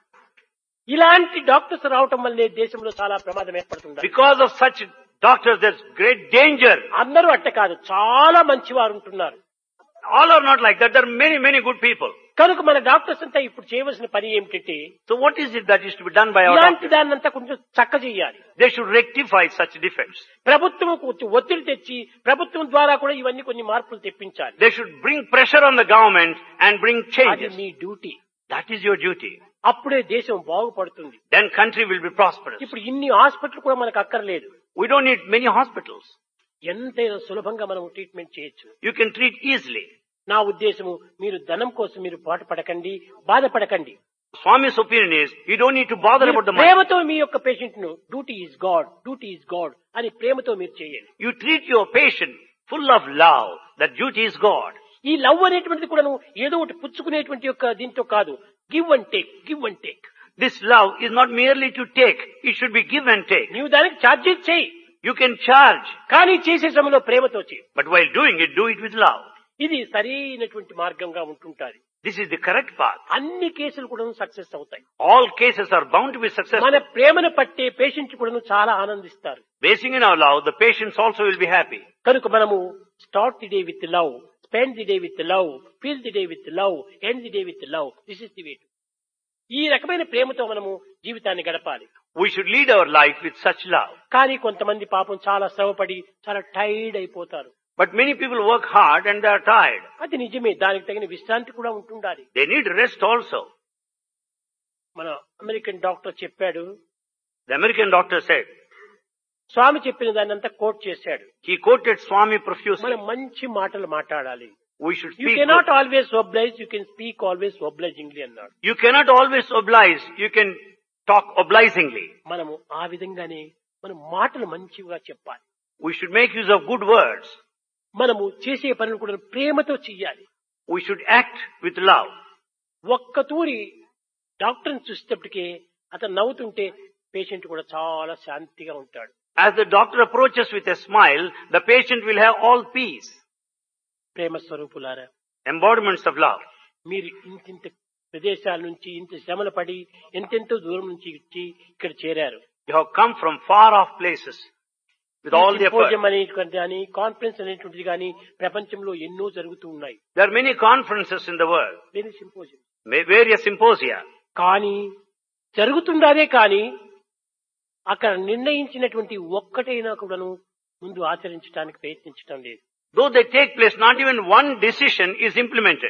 ఇలాంటి డాక్టర్స్ రావటం వల్లే దేశంలో చాలా ప్రమాదం ఏర్పడుతుంది Because of such doctors, there's great danger. అందరూ అట్ట కాదు చాలా మంచివారు ఉంటున్నారు All are not like that. There are many, many good people. కనుక మన డాక్టర్స్ అంతా ఇప్పుడు చేయవలసిన పని ఏమిటంటే So what is it that is to be done by our ఇలాంటి doctors? దాన్నంతా కొంచెం చక్క చేయాలి They should rectify such defects. ప్రభుత్వం కొంచెం ఒత్తిడి తెచ్చి ప్రభుత్వం ద్వారా కూడా ఇవన్నీ కొన్ని మార్పులు తెప్పించాలి They should bring pressure on the government and bring అది changes. మీ duty That is your duty. అప్పుడే దేశం బాగుపడుతుంది Then country will be prosperous. ఇప్పుడు ఇన్ని హాస్పిటల్ కూడా మనకు అక్కర్లేదు We don't need many hospitals. ఎంతైనా సులభంగా మనం ట్రీట్మెంట్ చేయొచ్చు You can treat easily. నా ఉద్దేశము మీరు ధనం కోసం మీరు పాటుపడకండి బాధపడకండి Swami's opinion is you don't need to bother మీరు about the money. ప్రేమతో మీ యొక్క పేషెంట్ ను duty is God duty is God అని ప్రేమతో మీరు చేయండి You treat your patient full of love. That duty is God. ఈ లవ్ అనేటువంటిది కూడా ఏదో ఒకటి పుచ్చుకునేటువంటి యొక్క దీంతో కాదు give and take give and take This love is not merely to take. It should be give and take. నీవు దానికి ఛార్జెస్ చేయి You can charge, కానీ చేసే సమయంలో ప్రేమతో చేయి but while doing it, do it with love. ఇది సరైనటువంటి మార్గంగా ఉంటుంటాది This is the correct path. అన్ని కేసులు కూడా సక్సెస్ అవుతాయి All cases are bound to be successful. మన ప్రేమను పట్టే పేషెంట్ కూడా చాలా ఆనందిస్తారు Basing in our love, the patients also will be happy. కనుక మనము start the day with love spend the day with love feel the day with love end the day with love this is the way ఈ రకమైన ప్రేమతో మనము జీవితాన్ని గడపాలి We should lead our life with such love. కానీ కొంతమంది పాపం చాలా శ్రమపడి చాలా టైర్డ్ అయిపోతారు But many people work hard and they are tired. అది నిజమే దానికి తగిన విశ్రాంతి కూడా ఉంటుండాలి They need rest also. మన అమెరికన్ డాక్టర్ చెప్పాడు The American doctor said, Swami చెప్పిన దాన్ని అంతా కోట్ చేశాడు he quoted Swami profusely. మనం మంచి మాటలు మాట్లాడాలి We should you speak. Cannot good. Always oblige you can speak always obligingly అన్నాడు You cannot always oblige. You can talk obligingly. మనము ఆ విధంగానే మనం మాటలు మంచిగా చెప్పాలి We should make use of good words. మనము చేసే పనులు కూడా ప్రేమతో చెయ్యాలి We should act with love. ఒక్క తూరి డాక్టర్ని చూసేటప్పటికే అతను నవ్వుతుంటే పేషెంట్ కూడా చాలా శాంతిగా ఉంటాడు As the doctor approaches with a smile, the patient will have all peace. ప్రేమ స్వరూపులారా Embodiments of love. మీరు ఇంతింత ప్రదేశాల నుంచి ఇంత శ్రమలు పడి ఎంతెంతో దూరం నుంచి ఇచ్చి ఇక్కడ చేరారు You have come from far off places with all the effort. Symposium అనేటువంటి కానీ కాన్ఫరెన్స్ అనేటువంటిది కానీ ప్రపంచంలో ఎన్నో జరుగుతూ ఉన్నాయి There are many conferences in the world, very symposium ma- various symposia. కానీ జరుగుతుండాదే కానీ అక్కడ నిర్ణయించినటువంటి ఒక్కటైనా కూడాను ముందు ఆచరించడానికి ప్రయత్నించడం లేదు Though they take place, not even one decision is implemented.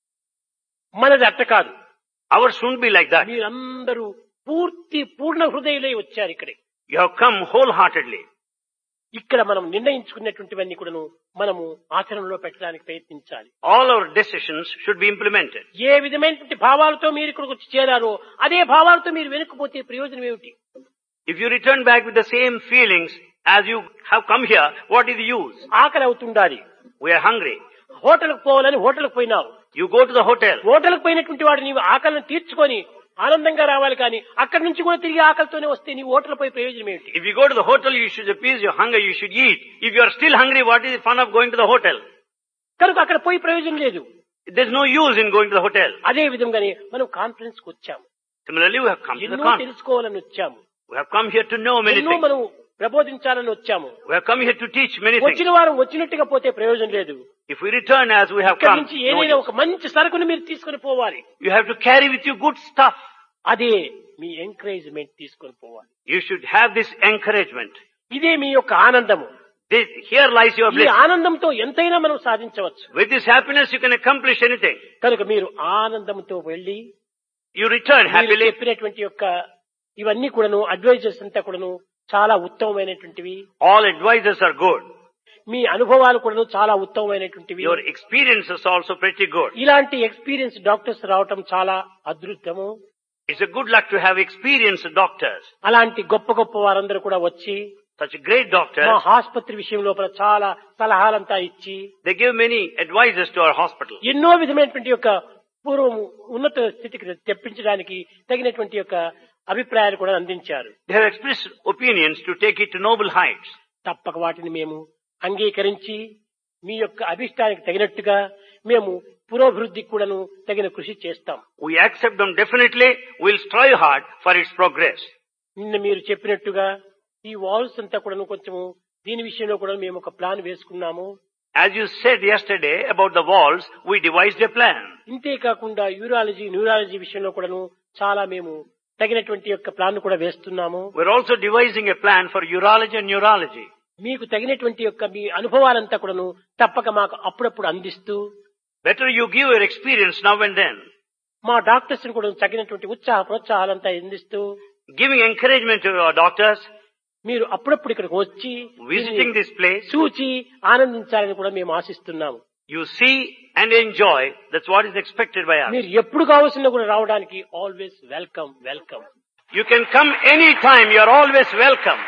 మనది అట్ట కాదు Ours shouldn't be like that. మీరందరూ పూర్తి పూర్ణ హృదయులై వచ్చారు ఇక్కడికి You have come wholeheartedly. ఇక్కడ మనం నిర్ణయించుకున్నటువంటివన్నీ కూడాను మనము ఆచరణలో పెట్టడానికి ప్రయత్నించాలి All our decisions should be implemented. ఏ విధమైనటువంటి భావాలతో మీరు ఇక్కడికి వచ్చి చేరారో అదే భావాలతో మీరు వెనుకపోతే ప్రయోజనం ఏమిటి If you return back with the same feelings as you have come here, what is the use? ఆకలి అవుతుండాలి We are hungry. హోటల్కి పోవాలని హోటల్కి పోయినావు You go to the hotel. హోటల్కి పోయినటువంటి వాడు నీవు ఆకలిని తీర్చుకొని ఆనందంగా రావాలి కానీ అక్కడి నుంచి కూడా తిరిగి ఆకలితోనే వస్తే నీ హోటల్ పోయి ప్రయోజనం ఏమిటి If you go to the hotel, you should appease your hunger, you should eat. If you are still hungry, what is the fun of going to the hotel? కనుక అక్కడ పోయి ప్రయోజనం లేదు There's no use in going to the hotel. అదే విధంగానే మనం కాన్ఫరెన్స్ కి వచ్చాము Similarly, we have come to the ఎన్నో conference. తెలుసుకోవాలని వచ్చాము We have come here to know many ఎన్నో things. మనం ప్రబోధించాలని వచ్చాము We have come here to teach many వచ్చిన things. వారం వచ్చినట్టుగా పోతే ప్రయోజనం లేదు If we return as we have ఇక్కడి come, నుంచి no ఏదైనా use. ఒక మంచి సరుకును మీరు తీసుకొని పోవాలి you have to carry with you good stuff. అదే మీ ఎంకరేజ్మెంట్ తీసుకొని పోవాలి You should have this encouragement. ఇదే మీ యొక్క ఆనందము This, here lies your ఈ bliss. ఆనందంతో ఎంతైనా మనం సాధించవచ్చు With this happiness, you can accomplish anything. కనుక మీరు ఆనందంతో వెళ్ళి You return మీరు happily. చెప్పినటువంటి యొక్క ఇవన్నీ కూడాను అడ్వైజర్స్ అంతా కూడాను చాలా ఉత్తమమైనటువంటివి All advisors are good. మీ అనుభవాలు కూడాను చాలా ఉత్తమమైనటువంటివి Your experience is also pretty good. ఇలాంటి ఎక్స్పీరియన్స్ డాక్టర్స్ రావటం చాలా అదృష్టము It's a good luck to have experienced doctors. అలాంటి గొప్ప గొప్ప వారందరూ కూడా వచ్చి Such great మా doctors. ఆసుపత్రి విషయం లోపల చాలా సలహాలంతా ఇచ్చి They give many advices to our hospital. ఎన్నో విధమైనటువంటి యొక్క పూర్వం ఉన్నత స్థితికి తెప్పించడానికి తగినటువంటి యొక్క అభిప్రాయాలు కూడా అందించారు They have expressed opinions to take it to noble heights. తప్పక వాటిని మేము అంగీకరించి మీ యొక్క అభిష్టానికి తగినట్టుగా మేము పురోభివృద్ధికి కూడాను తగిన కృషి చేస్తాం We accept them definitely. We'll strive hard for its progress. నిన్న మీరు చెప్పినట్టుగా ఈ వాల్స్ అంతా కూడాను కొంచెము దీని విషయంలో కూడా మేము ఒక ప్లాన్ వేసుకున్నాము As you said yesterday about the walls, we devised a plan. ఇంతే కాకుండా యూరాలజీ న్యూరాలజీ విషయంలో కూడాను చాలా మేము తగినటువంటి యొక్క ప్లాన్ కూడా వేస్తున్నాము We're also devising a plan for urology and neurology. మీకు తగినటువంటి యొక్క మీ అనుభవాలంతా కూడాను తప్పక మాకు అప్పుడప్పుడు అందిస్తూ Better you give your experience now and then. మా డాక్టర్స్ కూడా తగినటువంటి ఉత్సాహ ప్రోత్సాహాలంతా అందిస్తూ Giving encouragement to your doctors, మీరు అప్పుడప్పుడు ఇక్కడికి వచ్చి visiting this place, చూచి ఆనందించాలని కూడా మేము ఆశిస్తున్నాము you see and enjoy. That's what is expected by us. మీరు ఎప్పుడు కావాల్సిన కూడా రావడానికి always welcome welcome You can come anytime. You're always welcome.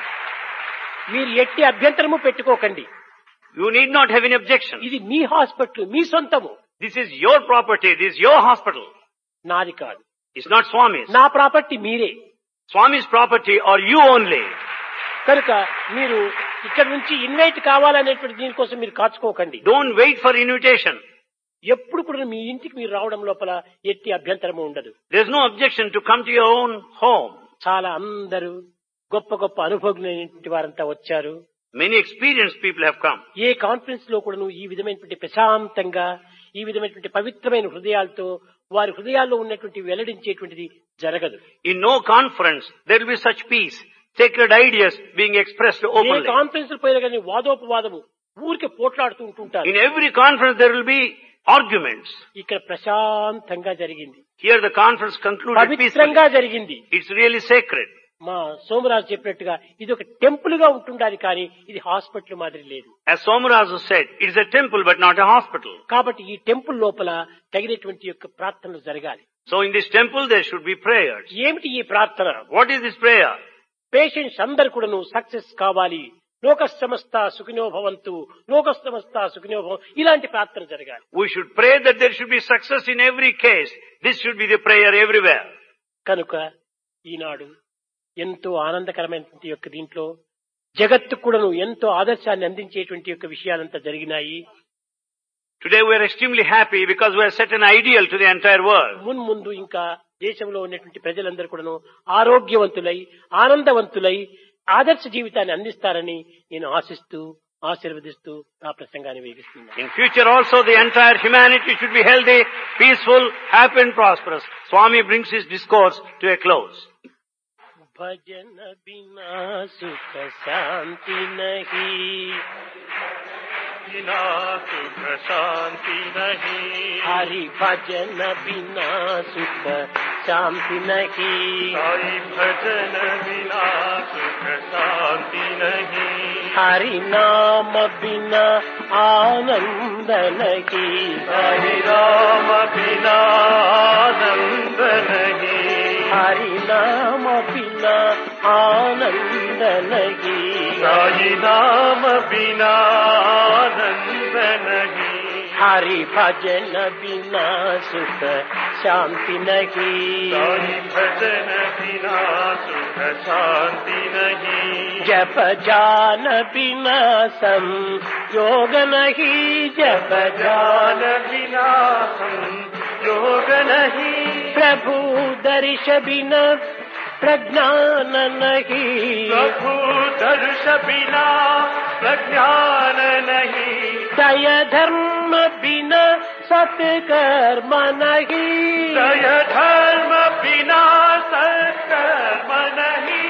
మీరు ఎట్టి అభ్యంతరము పెట్టుకోకండి You need not have any objection. ఇది మీ హాస్పిటల్ మీ సొంతము This is your property. This is your hospital. నాది కాదు It's not Swami's. నా ప్రాపర్టీ మీరే Swami's property or you only. కనుక మీరు ఇక్కడ నుంచి ఇన్వైట్ కావాలనేటువంటి దీనికోసం మీరు కాచుకోకండి Don't wait for invitation. ఎప్పుడు కూడా మీ ఇంటికి మీరు రావడం లోపల ఎట్టి అభ్యంతరము ఉండదు There's no objection to come to your own home. చాలా అందరూ గొప్ప గొప్ప అనుభవజ్ఞైనటువంటి వారంతా వచ్చారు Many experienced people have come. ఏ కాన్ఫరెన్స్ లో కూడాను ఈ విధమైనటువంటి ప్రశాంతంగా ఈ విధమైనటువంటి పవిత్రమైన హృదయాలతో వారి హృదయాల్లో ఉన్నటువంటి వెల్లడించేటువంటిది జరగదు In no conference there will be such peace, sacred ideas being expressed ఏ openly. కాన్ఫరెన్స్ పోయినా కానీ వాదోపవాదము ఊరికే పోట్లాడుతూ ఉంటుంటారు In every conference there will be arguments. ఇక్కడ ప్రశాంతంగా జరిగింది Here the conference concluded peacefully. పవిత్రంగా జరిగింది It's really sacred. మా సోమరాజు చెప్పినట్టుగా ఇది ఒక టెంపుల్ గా ఉంటుండాలి కానీ ఇది హాస్పిటల్ మాదిరి లేదు As Somarazu said, it is a temple but not a hospital. కాబట్టి ఈ టెంపుల్ లోపల తగినటువంటి యొక్క ప్రార్థనలు జరగాలి So in this temple there should be prayers. ఏమిటి ఈ ప్రార్థన What is this prayer? Patients అందరు కూడాను సక్సెస్ కావాలి లోక సమస్త సుఖినో భవంతు లోక సమస్త సుఖినో భవం ఇలాంటి ప్రార్థన జరగాలి We should pray that there should be success in every case. This should be the prayer everywhere. కనుక ఈనాడు ఎంతో ఆనందకరమైనటువంటి యొక్క దీంట్లో జగత్తు కూడాను ఎంతో ఆదర్శాన్ని అందించేటువంటి యొక్క విషయాలంతా జరిగినాయి Today we are extremely happy because we have set an ideal to the entire world. మున్ ముందు ఇంకా దేశంలో ఉన్నటువంటి ప్రజలందరూ కూడాను ఆరోగ్యవంతులై ఆనందవంతులై ఆదర్శ జీవితాన్ని అందిస్తారని నేను ఆశిస్తూ ఆశీర్వదిస్తూ నా ప్రసంగాన్ని వేగిస్తున్నాను In future also the entire humanity should be healthy, peaceful, happy and prosperous. Swami brings his discourse to a close. भजन बिना सुख शांति नहीं बिना सुख शांति नहीं हरि भजन बिना सुख शांति नहीं साई भजन बिना सुख शांति नहीं हरि नाम बिना आनंद नहीं साई राम बिना आनंद नहीं हरि नाम बिना आनंद नहीं साई नाम बिना आनंद नहीं हरि भजन बिना सुख शांति नहीं साई भजन बिना सुख शांति नहीं जप जान बिना सम योग नहीं जप ज्ञान बिना हम योग नहीं प्रभु दर्श बिना प्रज्ञान नहीं प्रभु दर्श बिना प्रज्ञान नहीं दय धर्म बिना सत्कर्म नहीं दय धर्म बिना सत्कर्म नहीं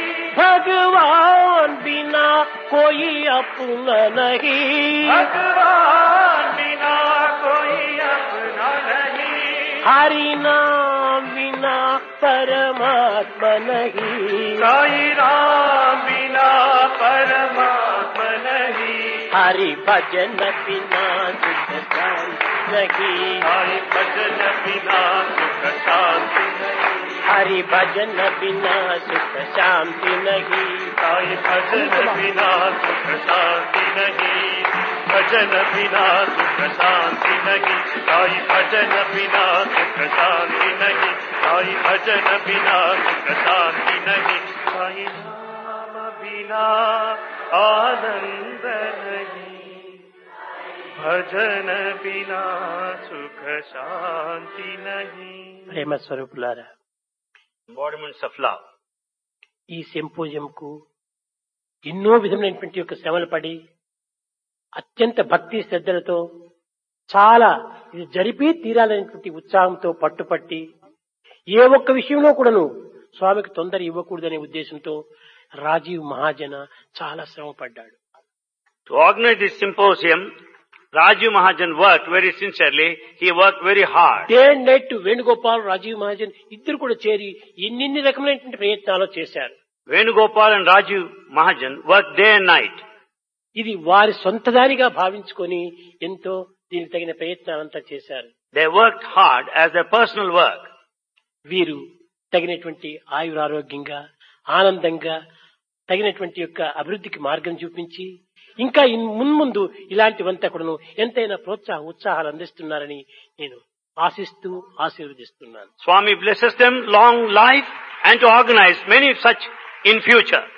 भगवान बिना कोई अपना नहीं भगवान बिना कोई अपना नहीं हरि नाम बिना परमात्मा नहीं साई राम बिना परमात्मा नहीं हरि भजन बिना सुख शांति नहीं साई भजन बिना सुख शांति नहीं हरि भजन बिना सुख शांति नहीं साई भजन बिना सुख शांति नहीं भजन बिना सुख शांति नहीं साई भजन बिना सुख शांति नहीं साई भजन बिना सुख शांति नहीं साई नाम बिना आनंद नहीं भजन बिना सुख शांति नहीं ప్రేమ స్వరూపులారా Embodiments of love. ఈ సింపోజియంకు ఎన్నో విధమైనటువంటి యొక్క శ్రమలు పడి అత్యంత భక్తి శ్రద్ధలతో చాలా ఇది జరిపి తీరాలనేటువంటి ఉత్సాహంతో పట్టుపట్టి ఏ ఒక్క విషయంలో కూడాను స్వామికి తొందర ఇవ్వకూడదనే ఉద్దేశంతో రాజీవ్ మహాజన చాలా శ్రమ పడ్డాడు To organize this symposium, Rajiv Mahajan worked very sincerely. He worked very hard. Day and night Venugopal Rajiv Mahajan ఇద్దరు కూడా చేరి ఎన్నెన్ని రకమైనటువంటి ప్రయత్నాలు చేశారు Venugopal and Rajiv Mahajan worked day and night. ఇది వారి సొంతదానిగా భావించుకొని ఎంతో దీనికి తగిన ప్రయత్నాలంతా చేశారు They worked hard as their personal work. వీరు తగినటువంటి ఆయురారోగ్యంగా ఆనందంగా తగినటువంటి యొక్క అభివృద్ధికి మార్గం చూపించి ఇంకా ఇన్ మున్ముందు ఇలాంటివంతా కూడాను ఎంతైనా ప్రోత్సాహ ఉత్సాహాలు అందిస్తున్నారని నేను ఆశిస్తూ ఆశీర్వదిస్తున్నాను Swami blesses them long life and to organize many such in future.